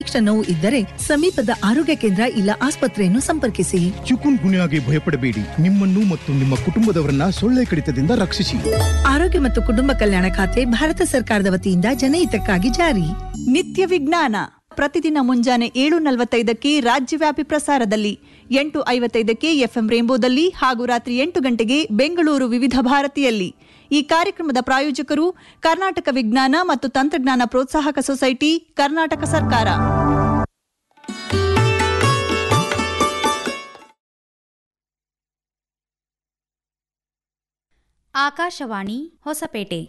ತೀಕ್ಷ್ಣ ನೋವು ಇದ್ದರೆ ಸಮೀಪದ ಆರೋಗ್ಯ ಕೇಂದ್ರ ಇಲ್ಲ ಆಸ್ಪತ್ರೆಯನ್ನು ಸಂಪರ್ಕಿಸಿ ಚಿಕುನ್ ಗುನ್ಯಾಗೆ ಭಯಪಡಬೇಡಿ ನಿಮ್ಮನ್ನು ಮತ್ತು ನಿಮ್ಮ ಕುಟುಂಬದವರನ್ನ ಸೊಳ್ಳೆ ಕಡಿತದಿಂದ ರಕ್ಷಿಸಿ ಆರೋಗ್ಯ ಮತ್ತು ಕುಟುಂಬ ಕಲ್ಯಾಣ ಖಾತೆ ಭಾರತ ಸರ್ಕಾರದ ವತಿಯಿಂದ ಜನಹಿತಕ್ಕಾಗಿ ಜಾರಿ ನಿತ್ಯ ವಿಜ್ಞಾನ ಪ್ರತಿದಿನ ಮುಂಜಾನೆ ಏಳು ನಲವತ್ತೈದಕ್ಕೆ ರಾಜ್ಯವ್ಯಾಪಿ ಪ್ರಸಾರದಲ್ಲಿ ಎಂಟು ಐವತ್ತೈದಕ್ಕೆ ಎಫ್ಎಂ ರೇಂಬೋದಲ್ಲಿ ಹಾಗೂ ರಾತ್ರಿ ಎಂಟು ಗಂಟೆಗೆ ಬೆಂಗಳೂರು ವಿವಿಧ ಭಾರತಿಯಲ್ಲಿ ಈ ಕಾರ್ಯಕ್ರಮದ ಪ್ರಾಯೋಜಕರು ಕರ್ನಾಟಕ ವಿಜ್ಞಾನ ಮತ್ತು ತಂತ್ರಜ್ಞಾನ ಪ್ರೋತ್ಸಾಹಕ ಸೊಸೈಟಿ ಕರ್ನಾಟಕ ಸರ್ಕಾರ ಆಕಾಶವಾಣಿ ಹೊಸಪೇಟೆ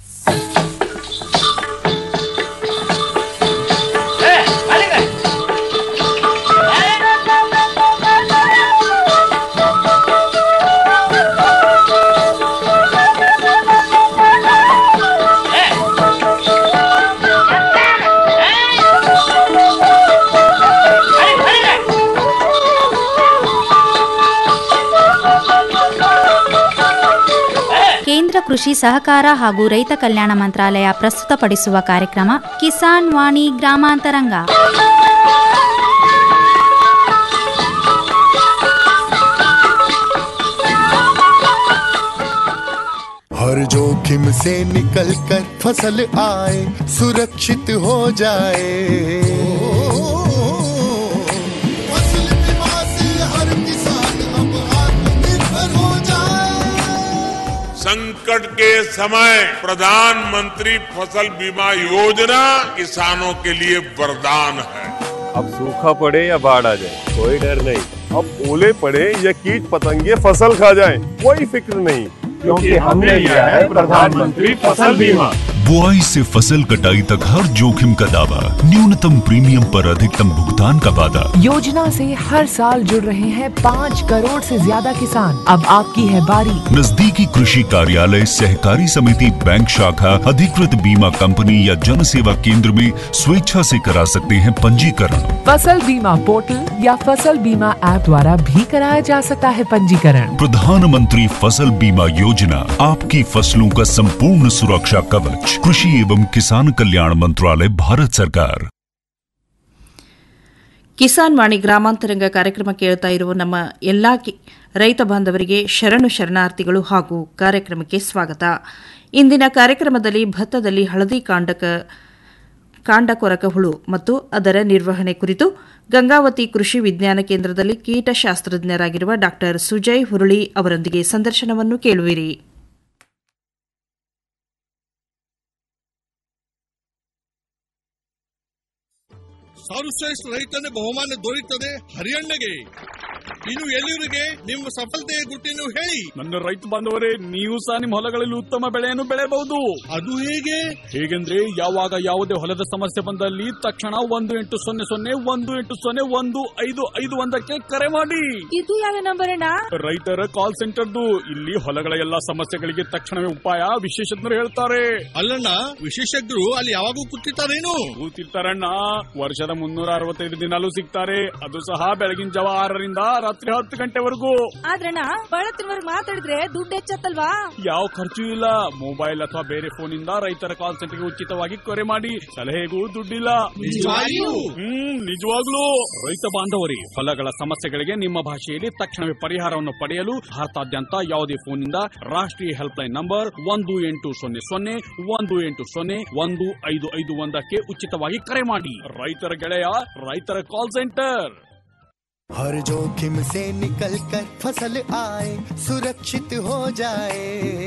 ಕೇಂದ್ರ ಕೃಷಿ ಸಹಕಾರ ಹಾಗೂ ರೈತ ಕಲ್ಯಾಣ ಮಂತ್ರಾಲಯ ಪ್ರಸ್ತುತಪಡಿಸುವ ಕಾರ್ಯಕ್ರಮ ಕಿಸಾನ್ ವಾಣಿ ಗ್ರಾಮಾಂತರಂಗ हर जोखिम से निकल कर फसल आए सुरक्षित हो जाए फसल बीमा से हर किसान अब आत्मनिर्भर हो जाए संकट के समय प्रधानमंत्री फसल बीमा योजना किसानों के लिए वरदान है अब सूखा पड़े या बाढ़ आ जाए कोई डर नहीं अब ओले पड़े या कीट पतंगे फसल खा जाए कोई फिक्र नहीं क्योंकि हमने लिया है प्रधानमंत्री फसल बीमा बुआई से फसल कटाई तक हर जोखिम का दावा न्यूनतम प्रीमियम पर अधिकतम भुगतान का वादा योजना से हर साल जुड़ रहे हैं पाँच करोड़ से ज्यादा किसान अब आपकी है बारी नजदीकी कृषि कार्यालय सहकारी समिति बैंक शाखा अधिकृत बीमा कंपनी या जन सेवा केंद्र में स्वेच्छा से करा सकते हैं पंजीकरण फसल बीमा पोर्टल या फसल बीमा ऐप द्वारा भी कराया जा सकता है पंजीकरण प्रधानमंत्री फसल बीमा योजना आपकी फसलों का संपूर्ण सुरक्षा कवच कृषि एवं किसान कल्याण मंत्रालय भारत सरकार ಕಿಸಾನ್ ವಾಣಿ ಗ್ರಾಮಾಂತರಂಗ ಕಾರ್ಯಕ್ರಮ ಕೇಳ್ತಾ ಇರುವ ನಮ್ಮ ಎಲ್ಲಾ ಕಿ- ರೈತ ಬಾಂಧವರಿಗೆ ಶರಣು ಶರಣಾರ್ಥಿಗಳು ಹಾಗೂ ಕಾರ್ಯಕ್ರಮಕ್ಕೆ ಸ್ವಾಗತ ಇಂದಿನ ಕಾರ್ಯಕ್ರಮದಲ್ಲಿ ಭತ್ತದಲ್ಲಿ ಹಳದಿ ಕಾಂಡಕ ಕಾಂಡ ಕೊರಕ ಹುಳು ಮತ್ತು ಅದರ ನಿರ್ವಹಣೆ ಕುರಿತು ಗಂಗಾವತಿ ಕೃಷಿ ವಿಜ್ಞಾನ ಕೇಂದ್ರದಲ್ಲಿ ಕೀಟಶಾಸ್ತ್ರಜ್ಞರಾಗಿರುವ ಡಾ ಸುಜಯ್ ಹುರುಳಿ ಅವರೊಂದಿಗೆ ಸಂದರ್ಶನವನ್ನು ಕೇಳುವಿರಿ ಸರ್ವಶ್ರೇಷ್ಠ ರೈತನ ಬಹುಮಾನ ದೊರೆಯುತ್ತದೆ ಹರಿಯಣ್ಣಗೆ ಇನ್ನು ಎಲ್ಲಿವರಿಗೆ ನಿಮ್ಮ ಸಫಲತೆಯ ಗುಟ್ಟಿನ ಹೇಳಿ ನನ್ನ ರೈತ ಬಾಂಧವರೇ ನೀವು ಸಹ ನಿಮ್ಮ ಹೊಲಗಳಲ್ಲಿ ಉತ್ತಮ ಬೆಳೆಯನ್ನು ಬೆಳೆಯಬಹುದು ಅದು ಹೇಗೆ ಹೇಗೆಂದ್ರೆ ಯಾವಾಗ ಯಾವುದೇ ಹೊಲದ ಸಮಸ್ಯೆ ಬಂದಲ್ಲಿ ತಕ್ಷಣ ಒಂದು ಎಂಟು ಸೊನ್ನೆ ಸೊನ್ನೆ ಒಂದು ಎಂಟು ಸೊನ್ನೆ ಒಂದು ಐದು ಐದು ಒಂದಕ್ಕೆ ಕರೆ ಮಾಡಿ ಇದು ಯಾವ ನಂಬರ್ ಅಣ್ಣ ರೈತರ ಕಾಲ್ ಸೆಂಟರ್ದು ಇಲ್ಲಿ ಹೊಲಗಳ ಎಲ್ಲಾ ಸಮಸ್ಯೆಗಳಿಗೆ ತಕ್ಷಣವೇ ಉಪಾಯ ವಿಶೇಷಜ್ಞರು ಹೇಳ್ತಾರೆ ಅಲ್ಲಣ್ಣ ವಿಶೇಷಜ್ಞರು ಅಲ್ಲಿ ಯಾವಾಗೂ ಕೂತಿರ್ತಾರೇನು ಕೂತಿರ್ತಾರಣ್ಣ ವರ್ಷದ ಮುನ್ನೂರ ಅರವತ್ತೈದು ದಿನಾಲೂ ಸಿಗ್ತಾರೆ ಅದು ಸಹ ಬೆಳಗಿನ ಜಾವ ಆರರಿಂದ ರಾತ್ರಿ ಹತ್ತು ಗಂಟೆವರೆಗೂ ಆದ್ರಣ್ಣ ಬಳತ್ತಿನವರ್ಗ್ ಮಾತಾಡಿದ್ರೆ ದುಡ್ಡು ಹೆಚ್ಚತ್ತಲ್ವಾ ಯಾವ ಖರ್ಚು ಇಲ್ಲ ಮೊಬೈಲ್ ಅಥವಾ ಬೇರೆ ಫೋನ್ ಇಂದ ರೈತರ ಕಾಲ್ ಸೆಂಟರ್ಗೆ ಉಚಿತವಾಗಿ ಕರೆ ಮಾಡಿ ಸಲಹೆಗೂ ದುಡ್ಡಿಲ್ಲ ನಿಜವಾಗಿಯೂ? ಹ್ಮ್ ನಿಜವಾಗ್ಲೂ ರೈತ ಬಾಂಧವರಿ ಹೊಲಗಳ ಸಮಸ್ಯೆಗಳಿಗೆ ನಿಮ್ಮ ಭಾಷೆಯಲ್ಲಿ ತಕ್ಷಣವೇ ಪರಿಹಾರವನ್ನು ಪಡೆಯಲು ಭಾರತಾದ್ಯಂತ ಯಾವುದೇ ಫೋನ್ ಇಂದ ರಾಷ್ಟ್ರೀಯ ಹೆಲ್ಪ್ ಲೈನ್ ನಂಬರ್ ಒಂದು ಎಂಟು ಸೊನ್ನೆ ಸೊನ್ನೆ ಒಂದು ಎಂಟು ಸೊನ್ನೆ ಒಂದು ಐದು ಐದು ಒಂದಕ್ಕೆ ಉಚಿತವಾಗಿ ಕರೆ ಮಾಡಿ ರೈತರ ಗೆಳೆಯ ರೈತರ ಕಾಲ್ ಸೆಂಟರ್ हर जोखिम से निकल कर फसल आए सुरक्षित हो जाए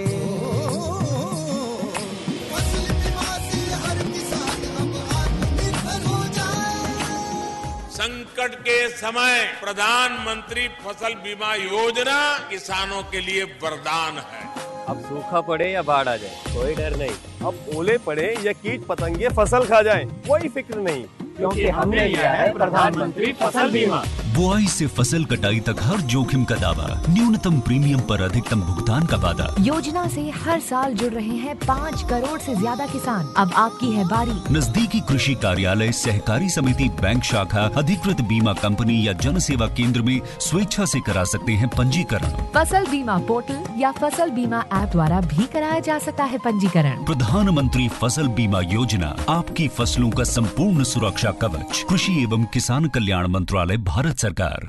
फसल बीमा से हर किसान अब आत्मनिर्भर हो जाए संकट के समय प्रधानमंत्री फसल बीमा योजना किसानों के लिए वरदान है अब सूखा पड़े या बाढ़ आ जाए कोई डर नहीं अब ओले पड़े या कीट पतंगे फसल खा जाए कोई फिक्र नहीं क्योंकि हमने लिया है प्रधानमंत्री फसल बीमा बुआई से फसल कटाई तक हर जोखिम का दावा न्यूनतम प्रीमियम पर अधिकतम भुगतान का वादा योजना से हर साल जुड़ रहे हैं पाँच करोड़ से ज्यादा किसान अब आपकी है बारी नजदीकी कृषि कार्यालय सहकारी समिति बैंक शाखा अधिकृत बीमा कंपनी या जन सेवा केंद्र में स्वेच्छा से करा सकते हैं पंजीकरण फसल बीमा पोर्टल या फसल बीमा ऐप द्वारा भी कराया जा सकता है पंजीकरण प्रधानमंत्री फसल बीमा योजना आपकी फसलों का संपूर्ण सुरक्षा कवच कृषि एवं किसान कल्याण मंत्रालय भारत सरकार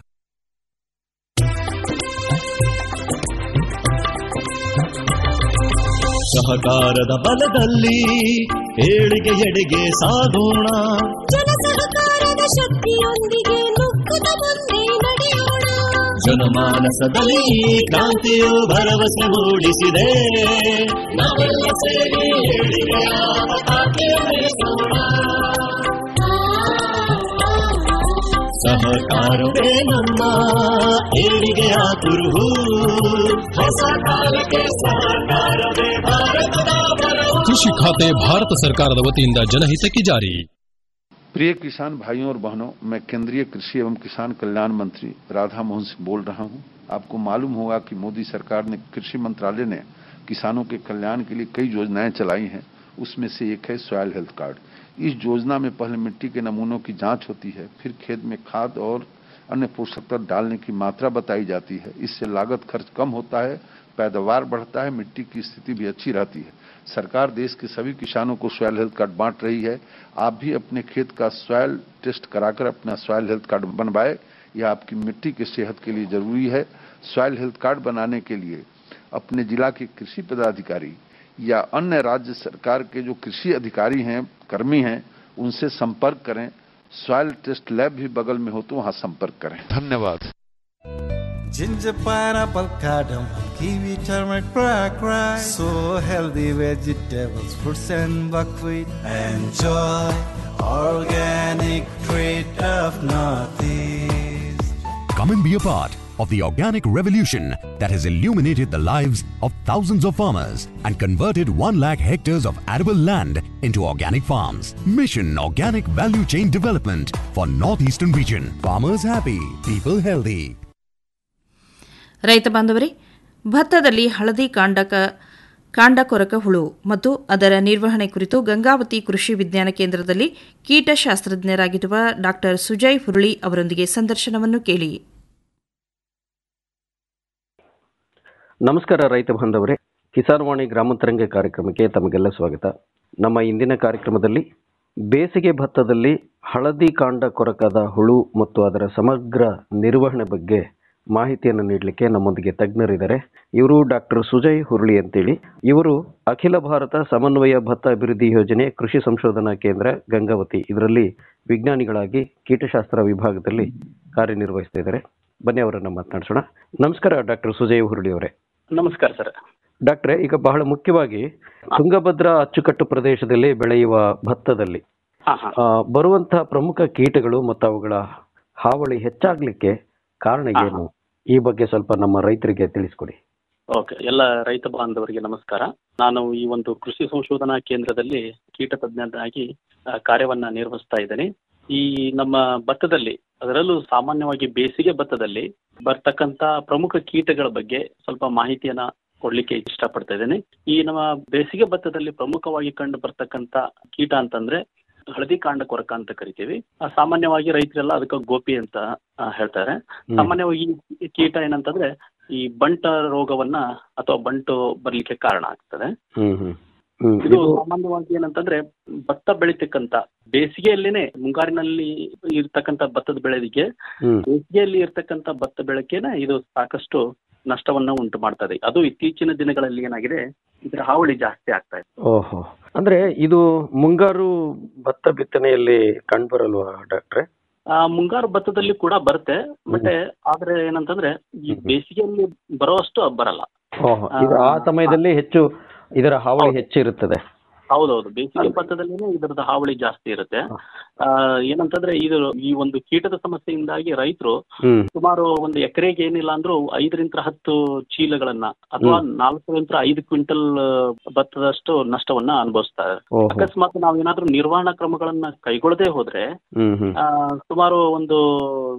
ಸಹಕಾರದ ಬಲದಲ್ಲಿ ಏಳಿಗೆ ಎಡೆಗೆ ಸಾಗೋಣ ಜನ ಸಹಕಾರದ ಶಕ್ತಿಯೊಂದಿಗೆ ನುಗ್ಗುತ್ತ ಮುಂದೆ ನಡೆಯೋಣ ಜನಮಾನಸದಲ್ಲಿ ಈ ಕ್ರಾಂತಿಯು ಭರವಸೆ ಮೂಡಿಸಿದೆ ನಾವೆಲ್ಲ ಸೇರಿ ಏಳಿಗೆಯ ಪತಾಕೆ ಬೆಳೆಸೋಣ. ಸಹಕಾರವೇ ನಮ್ಮ ಏಳಿಗೆಯ ಕುರುಹು ಹೊಸ ಕಾಲಕ್ಕೆ ಸಹಕಾರವೇ ಭಾರತದ ಬರವು ಕೃಷಿ ಖಾತೆ ಭಾರತ ಸರ್ಕಾರದ ವತಿಯಿಂದ ಜನಹಿತಕ್ಕೆ ಜಾರಿ प्रिय किसान भाइयों और बहनों मैं केंद्रीय कृषि एवं किसान कल्याण मंत्री राधा मोहन सिंह बोल रहा हूं आपको मालूम होगा कि मोदी सरकार ने कृषि मंत्रालय ने किसानों के कल्याण के लिए कई योजनाएं चलाई हैं उसमें से एक है सॉयल हेल्थ कार्ड इस योजना में पहले मिट्टी के नमूनों की जांच होती है फिर खेत में खाद और अन्य पोषक तत्व डालने की मात्रा बताई जाती है इससे लागत खर्च कम होता है पैदावार बढ़ता है मिट्टी की स्थिति भी अच्छी रहती है सरकार देश के सभी किसानों को सॉयल हेल्थ कार्ड बांट रही है आप भी अपने खेत का सॉयल टेस्ट कराकर अपना सॉयल हेल्थ कार्ड बनवाए यह आपकी मिट्टी की सेहत के लिए जरूरी है सॉयल हेल्थ कार्ड बनाने के लिए अपने जिला के कृषि पदाधिकारी या अन्य राज्य सरकार के जो कृषि अधिकारी हैं कर्मी हैं उनसे संपर्क करें सॉयल टेस्ट लैब भी बगल में हो तो वहां संपर्क करें धन्यवाद Ginger, pineapple, cardamom, kiwi, turmeric, black rice. So healthy vegetables, fruits and buckwheat. Enjoy organic treat of Northeast. Come and be a part of the organic revolution that has illuminated the lives of thousands of farmers and converted 1 lakh hectares of arable land into organic farms. Mission Organic Value Chain Development for Northeastern Region. Farmers happy, people healthy. ರೈತ ಬಾಂಧವರೇ ಭತ್ತದಲ್ಲಿ ಹಳದಿ ಕಾಂಡಕ ಕಾಂಡ ಕೊರಕ ಹುಳು ಮತ್ತು ಅದರ ನಿರ್ವಹಣೆ ಕುರಿತು ಗಂಗಾವತಿ ಕೃಷಿ ವಿಜ್ಞಾನ ಕೇಂದ್ರದಲ್ಲಿ ಕೀಟಶಾಸ್ತ್ರಜ್ಞರಾಗಿರುವ ಡಾಕ್ಟರ್ ಸುಜಯ್ ಹುರುಳಿ ಅವರೊಂದಿಗೆ ಸಂದರ್ಶನವನ್ನು ಕೇಳಿ ನಮಸ್ಕಾರ ರೈತ ಬಾಂಧವರೇ ಕಿಸಾನ್ ವಾಣಿ ಗ್ರಾಮಾಂತರಂಗ ಕಾರ್ಯಕ್ರಮಕ್ಕೆ ತಮಗೆಲ್ಲ ಸ್ವಾಗತ ನಮ್ಮ ಇಂದಿನ ಕಾರ್ಯಕ್ರಮದಲ್ಲಿ ಬೇಸಿಗೆ ಭತ್ತದಲ್ಲಿ ಹಳದಿ ಕಾಂಡ ಕೊರಕದ ಹುಳು ಮತ್ತು ಅದರ ಸಮಗ್ರ ನಿರ್ವಹಣೆ ಬಗ್ಗೆ ಮಾಹಿತಿಯನ್ನು ನೀಡಲಿಕ್ಕೆ ನಮ್ಮೊಂದಿಗೆ ತಜ್ಞರಿದ್ದಾರೆ ಇವರು ಡಾಕ್ಟರ್ ಸುಜಯ್ ಹುರುಳಿ ಅಂತೇಳಿ ಇವರು ಅಖಿಲ ಭಾರತ ಸಮನ್ವಯ ಭತ್ತ ಅಭಿವೃದ್ಧಿ ಯೋಜನೆ ಕೃಷಿ ಸಂಶೋಧನಾ ಕೇಂದ್ರ ಗಂಗಾವತಿ ಇದರಲ್ಲಿ ವಿಜ್ಞಾನಿಗಳಾಗಿ ಕೀಟಶಾಸ್ತ್ರ ವಿಭಾಗದಲ್ಲಿ ಕಾರ್ಯನಿರ್ವಹಿಸ್ತಾ ಇದ್ದಾರೆ ಬನ್ನಿ ಅವರನ್ನ ಮಾತನಾಡಿಸೋಣ ನಮಸ್ಕಾರ ಡಾಕ್ಟರ್ ಸುಜಯ್ ಹುರುಳಿ ಅವರೇ ನಮಸ್ಕಾರ ಸರ್ ಡಾಕ್ಟ್ರೆ ಈಗ ಬಹಳ ಮುಖ್ಯವಾಗಿ ತುಂಗಭದ್ರಾ ಅಚ್ಚುಕಟ್ಟು ಪ್ರದೇಶದಲ್ಲಿ ಬೆಳೆಯುವ ಭತ್ತದಲ್ಲಿ ಹಾ ಹಾ ಆ, ಬರುವಂತಹ ಪ್ರಮುಖ ಕೀಟಗಳು ಮತ್ತು ಅವುಗಳ ಹಾವಳಿ ಹೆಚ್ಚಾಗ್ಲಿಕ್ಕೆ ಕಾರಣ ಏನು ಈ ಬಗ್ಗೆ ಸ್ವಲ್ಪ ನಮ್ಮ ರೈತರಿಗೆ ತಿಳಿಸ್ಕೊಡಿ ಓಕೆ ಎಲ್ಲ ರೈತ ಬಾಂಧವರಿಗೆ ನಮಸ್ಕಾರ ನಾನು ಈ ಒಂದು ಕೃಷಿ ಸಂಶೋಧನಾ ಕೇಂದ್ರದಲ್ಲಿ ಕೀಟ ತಜ್ಞನಾಗಿ ಆ, ಕಾರ್ಯವನ್ನ ನಿರ್ವಹಿಸ್ತಾ ಇದ್ದೇನೆ ಈ ನಮ್ಮ ಭತ್ತದಲ್ಲಿ ಅದರಲ್ಲೂ ಸಾಮಾನ್ಯವಾಗಿ ಬೇಸಿಗೆ ಭತ್ತದಲ್ಲಿ ಬರ್ತಕ್ಕಂತ ಪ್ರಮುಖ ಕೀಟಗಳ ಬಗ್ಗೆ ಸ್ವಲ್ಪ ಮಾಹಿತಿಯನ್ನ ಕೊಡ್ಲಿಕ್ಕೆ ಇಷ್ಟಪಡ್ತಾ ಇದ್ದೇನೆ ಈ ನಮ್ಮ ಬೇಸಿಗೆ ಭತ್ತದಲ್ಲಿ ಪ್ರಮುಖವಾಗಿ ಕಂಡು ಬರ್ತಕ್ಕಂತ ಕೀಟ ಅಂತಂದ್ರೆ ಹಳದಿ ಕಾಂಡ ಕೊರಕ ಅಂತ ಕರಿತೀವಿ ಆ, ಸಾಮಾನ್ಯವಾಗಿ ರೈತರೆಲ್ಲ ಅದಕ್ಕೆ ಗೋಪಿ ಅಂತ ಆ, ಹೇಳ್ತಾರೆ ಸಾಮಾನ್ಯವಾಗಿ ಈ ಕೀಟ ಏನಂತಂದ್ರೆ ಈ ಬಂಟ ರೋಗವನ್ನ ಅಥವಾ ಬಂಟು ಬರ್ಲಿಕ್ಕೆ ಕಾರಣ ಆಗ್ತದೆ ಹ್ಮ್ ಹ್ಮ್ ಹ್ಮ್ ಇದು ಇದು ಸಾಮಾನ್ಯವಾಗಿ ಏನಂತಂದ್ರೆ ಭತ್ತ ಬೆಳಿತಕ್ಕಂತ ಬೇಸಿಗೆಯಲ್ಲೇನೆ ಮುಂಗಾರಿನಲ್ಲಿ ಇರ್ತಕ್ಕಂತ ಭತ್ತದ ಬೆಳೆದಿಗೆ ಹ್ಮ್ ಬೇಸಿಗೆಯಲ್ಲಿ ಇರ್ತಕ್ಕಂತ ಭತ್ತ ಬೆಳಕೇನೆ ಇದು ಸಾಕಷ್ಟು ನಷ್ಟವನ್ನ ಉಂಟು ಮಾಡ್ತದೆ ಅದು ಇತ್ತೀಚಿನ ದಿನಗಳಲ್ಲಿ ಏನಾಗಿದೆ ಇದರ ಹಾವಳಿ ಜಾಸ್ತಿ ಆಗ್ತಾ ಇದೆ ಓಹೋ ಅಂದ್ರೆ ಇದು ಮುಂಗಾರು ಭತ್ತ ಬಿತ್ತನೆಯಲ್ಲಿ ಕಂಡುಬರಲ್ವಾ ಡಾಕ್ಟ್ರೆ ಆ ಮುಂಗಾರು ಭತ್ತದಲ್ಲಿ ಕೂಡ ಬರುತ್ತೆ ಮತ್ತೆ ಆದ್ರೆ ಏನಂತಂದ್ರೆ ಈ ಬೇಸಿಗೆಯಲ್ಲಿ ಬರುವಷ್ಟು ಬರಲ್ಲ ಓಹೋ ಇದು ಆ ಸಮಯದಲ್ಲಿ ಹೆಚ್ಚು ಇದರ ಹಾವಳಿ ಹೆಚ್ಚಿರುತ್ತದೆ ಹೌದೌದು ಬೇಸಿಗೆ ಭತ್ತದಲ್ಲಿನೇ ಇದರದ ಹಾವಳಿ ಜಾಸ್ತಿ ಇರುತ್ತೆ ಆ, ಏನಂತಂದ್ರೆ ಇದು ಈ ಒಂದು ಕೀಟದ ಸಮಸ್ಯೆಯಿಂದಾಗಿ ರೈತರು ಹ್ಮ್ ಸುಮಾರು ಒಂದು ಎಕರೆಗೆ ಏನಿಲ್ಲ ಅಂದ್ರೂ ಐದರಿಂದ ಹತ್ತು ಚೀಲಗಳನ್ನ ಅಥವಾ ನಾಲ್ಕರಿಂದ ಐದು ಕ್ವಿಂಟಲ್ ಭತ್ತದಷ್ಟು ನಷ್ಟವನ್ನ ಅನುಭವಿಸ್ತಾರೆ ಓಹೋ ಅಕಸ್ಮಾತ್ ನಾವೇನಾದ್ರೂ ನಿರ್ವಹಣಾ ಕ್ರಮಗಳನ್ನ ಕೈಗೊಳ್ಳದೆ ಹೋದ್ರೆ ಹ್ಮ್ ಹ್ಮ್ ಆ, ಸುಮಾರು ಒಂದು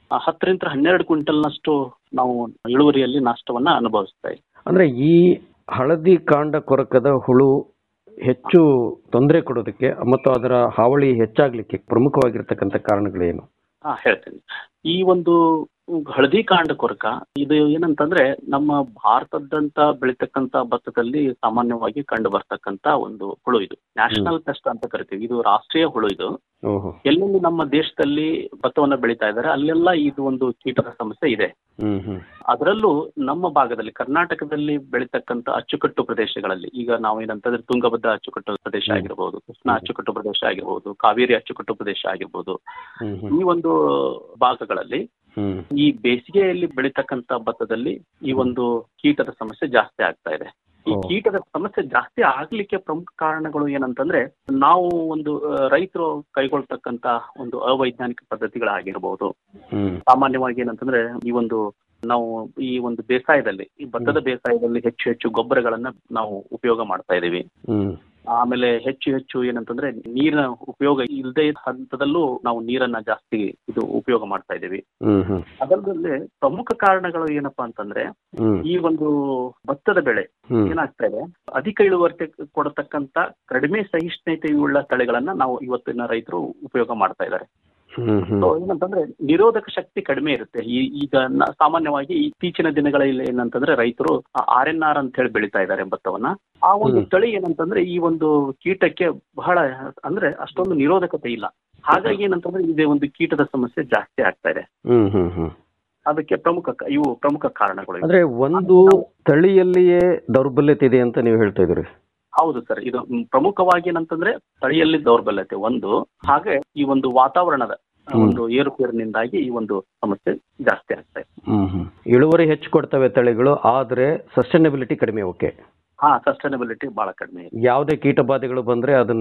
ಆ, ಹತ್ತರಿಂದ ಹನ್ನೆರಡು ಕ್ವಿಂಟಲ್ನಷ್ಟು ನಾವು ಇಳುವರಿಯಲ್ಲಿ ನಷ್ಟವನ್ನ ಅನುಭವಿಸ್ತಾ ಇದ್ದೀವಿ ಅಂದ್ರೆ ಈ ಹಳದಿ ಕಾಂಡ ಕೊರಕದ ಹುಳು ಹೆಚ್ಚು ತೊಂದರೆ ಕೊಡೋದಕ್ಕೆ ಮತ್ತು ಅದರ ಹಾವಳಿ ಹೆಚ್ಚಾಗ್ಲಿಕ್ಕೆ ಪ್ರಮುಖವಾಗಿರ್ತಕ್ಕಂಥ ಕಾರಣಗಳೇನು ಹಾ ಹೇಳ್ತೇನೆ ಈ ಒಂದು ಹಳದಿ ಕಾಂಡ ಕೊರಕ ಇದು ಏನಂತಂದ್ರೆ ನಮ್ಮ ಭಾರತದಂತ ಬೆಳಿತಕ್ಕಂತ ಭತ್ತದಲ್ಲಿ ಸಾಮಾನ್ಯವಾಗಿ ಕಂಡು ಬರ್ತಕ್ಕಂತ ಒಂದು ಹುಳು ಇದು ನ್ಯಾಷನಲ್ ಪೆಸ್ಟ್ ಅಂತ ಕರಿತೀವಿ ಇದು ರಾಷ್ಟ್ರೀಯ ಹುಳು ಇದು ಓಹೋ ಎಲ್ಲೆಲ್ಲಿ ನಮ್ಮ ದೇಶದಲ್ಲಿ ಭತ್ತವನ್ನ ಬೆಳೀತಾ ಇದ್ದಾರೆ ಅಲ್ಲೆಲ್ಲ ಇದು ಒಂದು ಕೀಟದ ಸಮಸ್ಯೆ ಇದೆ ಹ್ಮ್ ಹ್ಮ್ ಅದರಲ್ಲೂ ನಮ್ಮ ಭಾಗದಲ್ಲಿ ಕರ್ನಾಟಕದಲ್ಲಿ ಬೆಳೀತಕ್ಕಂತ ಅಚ್ಚುಕಟ್ಟು ಪ್ರದೇಶಗಳಲ್ಲಿ ಈಗ ನಾವು ಏನಂತಂದ್ರೆ ತುಂಗಭದ್ರಾ ಅಚ್ಚುಕಟ್ಟು ಪ್ರದೇಶ ಆಗಿರ್ಬೋದು ಕೃಷ್ಣಾ ಅಚ್ಚುಕಟ್ಟು ಪ್ರದೇಶ ಆಗಿರ್ಬೋದು ಕಾವೇರಿ ಅಚ್ಚುಕಟ್ಟು ಪ್ರದೇಶ ಆಗಿರ್ಬೋದು ಹ್ಮ್ ಈ ಹ್ಮ್ ಒಂದು ಭಾಗಗಳಲ್ಲಿ ಹ್ಮ್ ಈ ಬೇಸಿಗೆಯಲ್ಲಿ ಬೆಳೀತಕ್ಕಂತ ಭತ್ತದಲ್ಲಿ ಈ ಒಂದು ಕೀಟದ ಸಮಸ್ಯೆ ಜಾಸ್ತಿ ಆಗ್ತಾ ಇದೆ ಈ ಓ. ಕೀಟದ ಸಮಸ್ಯೆ ಜಾಸ್ತಿ ಆಗ್ಲಿಕ್ಕೆ ಪ್ರಮುಖ ಕಾರಣಗಳು ಏನಂತಂದ್ರೆ ನಾವು ಒಂದು ಆ, ರೈತರು ಕೈಗೊಳ್ತಕ್ಕಂತ ಒಂದು ಅವೈಜ್ಞಾನಿಕ ಪದ್ಧತಿಗಳಾಗಿರ್ಬೋದು ಹ್ಮ್ ಸಾಮಾನ್ಯವಾಗಿ ಏನಂತಂದ್ರೆ ಈ ಒಂದು ನಾವು ಈ ಒಂದು ಬೇಸಾಯದಲ್ಲಿ ಈ ಭತ್ತದ ಬೇಸಾಯದಲ್ಲಿ ಹೆಚ್ಚು ಹೆಚ್ಚು ಗೊಬ್ಬರಗಳನ್ನ ನಾವು ಉಪಯೋಗ ಮಾಡ್ತಾ ಇದೀವಿ ಹ್ಮ್ ಆಮೇಲೆ ಹೆಚ್ಚು ಹೆಚ್ಚು ಏನಂತಂದ್ರೆ ನೀರಿನ ಉಪಯೋಗ ಇಲ್ಲದೆ ಹಂತದಲ್ಲೂ ನಾವು ನೀರನ್ನ ಜಾಸ್ತಿ ಇದು ಉಪಯೋಗ ಮಾಡ್ತಾ ಇದೀವಿ ಹ್ಮ್ ಹ್ಮ್ ಅದಲ್ಲದೆ ಪ್ರಮುಖ ಕಾರಣಗಳು ಏನಪ್ಪಾ ಅಂತಂದ್ರೆ ಹ್ಮ್ ಈ ಒಂದು ಭತ್ತದ ಬೆಳೆ ಹ್ಮ್. ಏನಾಗ್ತಾ ಇದೆ ಅಧಿಕ ಇಳುವರಿ ಕೊಡತಕ್ಕಂತ ಕಡಿಮೆ ಸಹಿಷ್ಣುತೆಯುಳ್ಳ ತಳಿಗಳನ್ನ ನಾವು ಇವತ್ತಿನ ರೈತರು ಉಪಯೋಗ ಮಾಡ್ತಾ ಇದ್ದಾರೆ ಹ್ಮ್ ಹ್ಮ್ ಸೊ ಏನಂತಂದ್ರೆ ನಿರೋಧಕ ಶಕ್ತಿ ಕಡಿಮೆ ಇರುತ್ತೆ ಈ- ಈಗ ನ- ಸಾಮಾನ್ಯವಾಗಿ ಇತ್ತೀಚಿನ ದಿನಗಳಲ್ಲಿ ಏನಂತಂದ್ರೆ ರೈತರು ಆರ್ ಎನ್ ಆರ್ ಅಂತ ಹೇಳಿ ಬೆಳಿತಾ ಇದ್ದಾರೆ ಭತ್ತವನ್ನ ಆ ಒಂದು ಹ್ಮ್. ತಳಿ ಏನಂತಂದ್ರೆ ಈ ಒಂದು ಕೀಟಕ್ಕೆ ಬಹಳ ಅಂದ್ರೆ ಅಷ್ಟೊಂದು ನಿರೋಧಕತೆ ಇಲ್ಲ ಹಾಗಾಗಿ ಏನಂತಂದ್ರೆ ಇದೇ ಒಂದು ಕೀಟದ ಸಮಸ್ಯೆ ಜಾಸ್ತಿ ಆಗ್ತಾ ಇದೆ ಹ್ಮ್ ಹ್ಮ್ ಹ್ಮ್ ಅದಕ್ಕೆ ಪ್ರಮುಖ ಕ- ಇವು ಪ್ರಮುಖ ಕಾರಣಗಳು ಇವು. ಅಂದ್ರೆ ಒಂದು ತಳಿಯಲ್ಲಿಯೇ ದೌರ್ಬಲ್ಯತೆ ಇದೆ ಅಂತ ನೀವು ಹೇಳ್ತಾ ಇದ್ರಿ ಹೌದು ಸರ್ ಇದು ಮ್, ಪ್ರಮುಖವಾಗಿ ಏನಂತಂದ್ರೆ ತಳಿಯಲ್ಲಿ ದೌರ್ಬಲ್ಯತೆ ಒಂದು ಹಾಗೆ ಈ ಒಂದು ವಾತಾವರಣದ ಆ, ಹ್ಮ್. ಒಂದು ಏರುಪೇರಿನಿಂದಾಗಿ ಈ ಒಂದು ಸಮಸ್ಯೆ ಜಾಸ್ತಿ ಆಗ್ತಾ ಇದೆ ಹ್ಮ್ ಹ್ಮ್ ಇಳುವರಿ ಹೆಚ್ಚು ಕೊಡ್ತವೆ ತಳಿಗಳು ಆದ್ರೆ ಸಸ್ಟೈನಬಿಲಿಟಿ ಕಡಿಮೆ ಓಕೆ ಹಾ ಸಸ್ಟೈನಬಿಲಿಟಿ ಬಹಳ ಕಡಿಮೆ ಇದೆ ಯಾವುದೇ ಕೀಟ ಬಾಧೆಗಳು ಬಂದ್ರೆ ಅದನ್ನ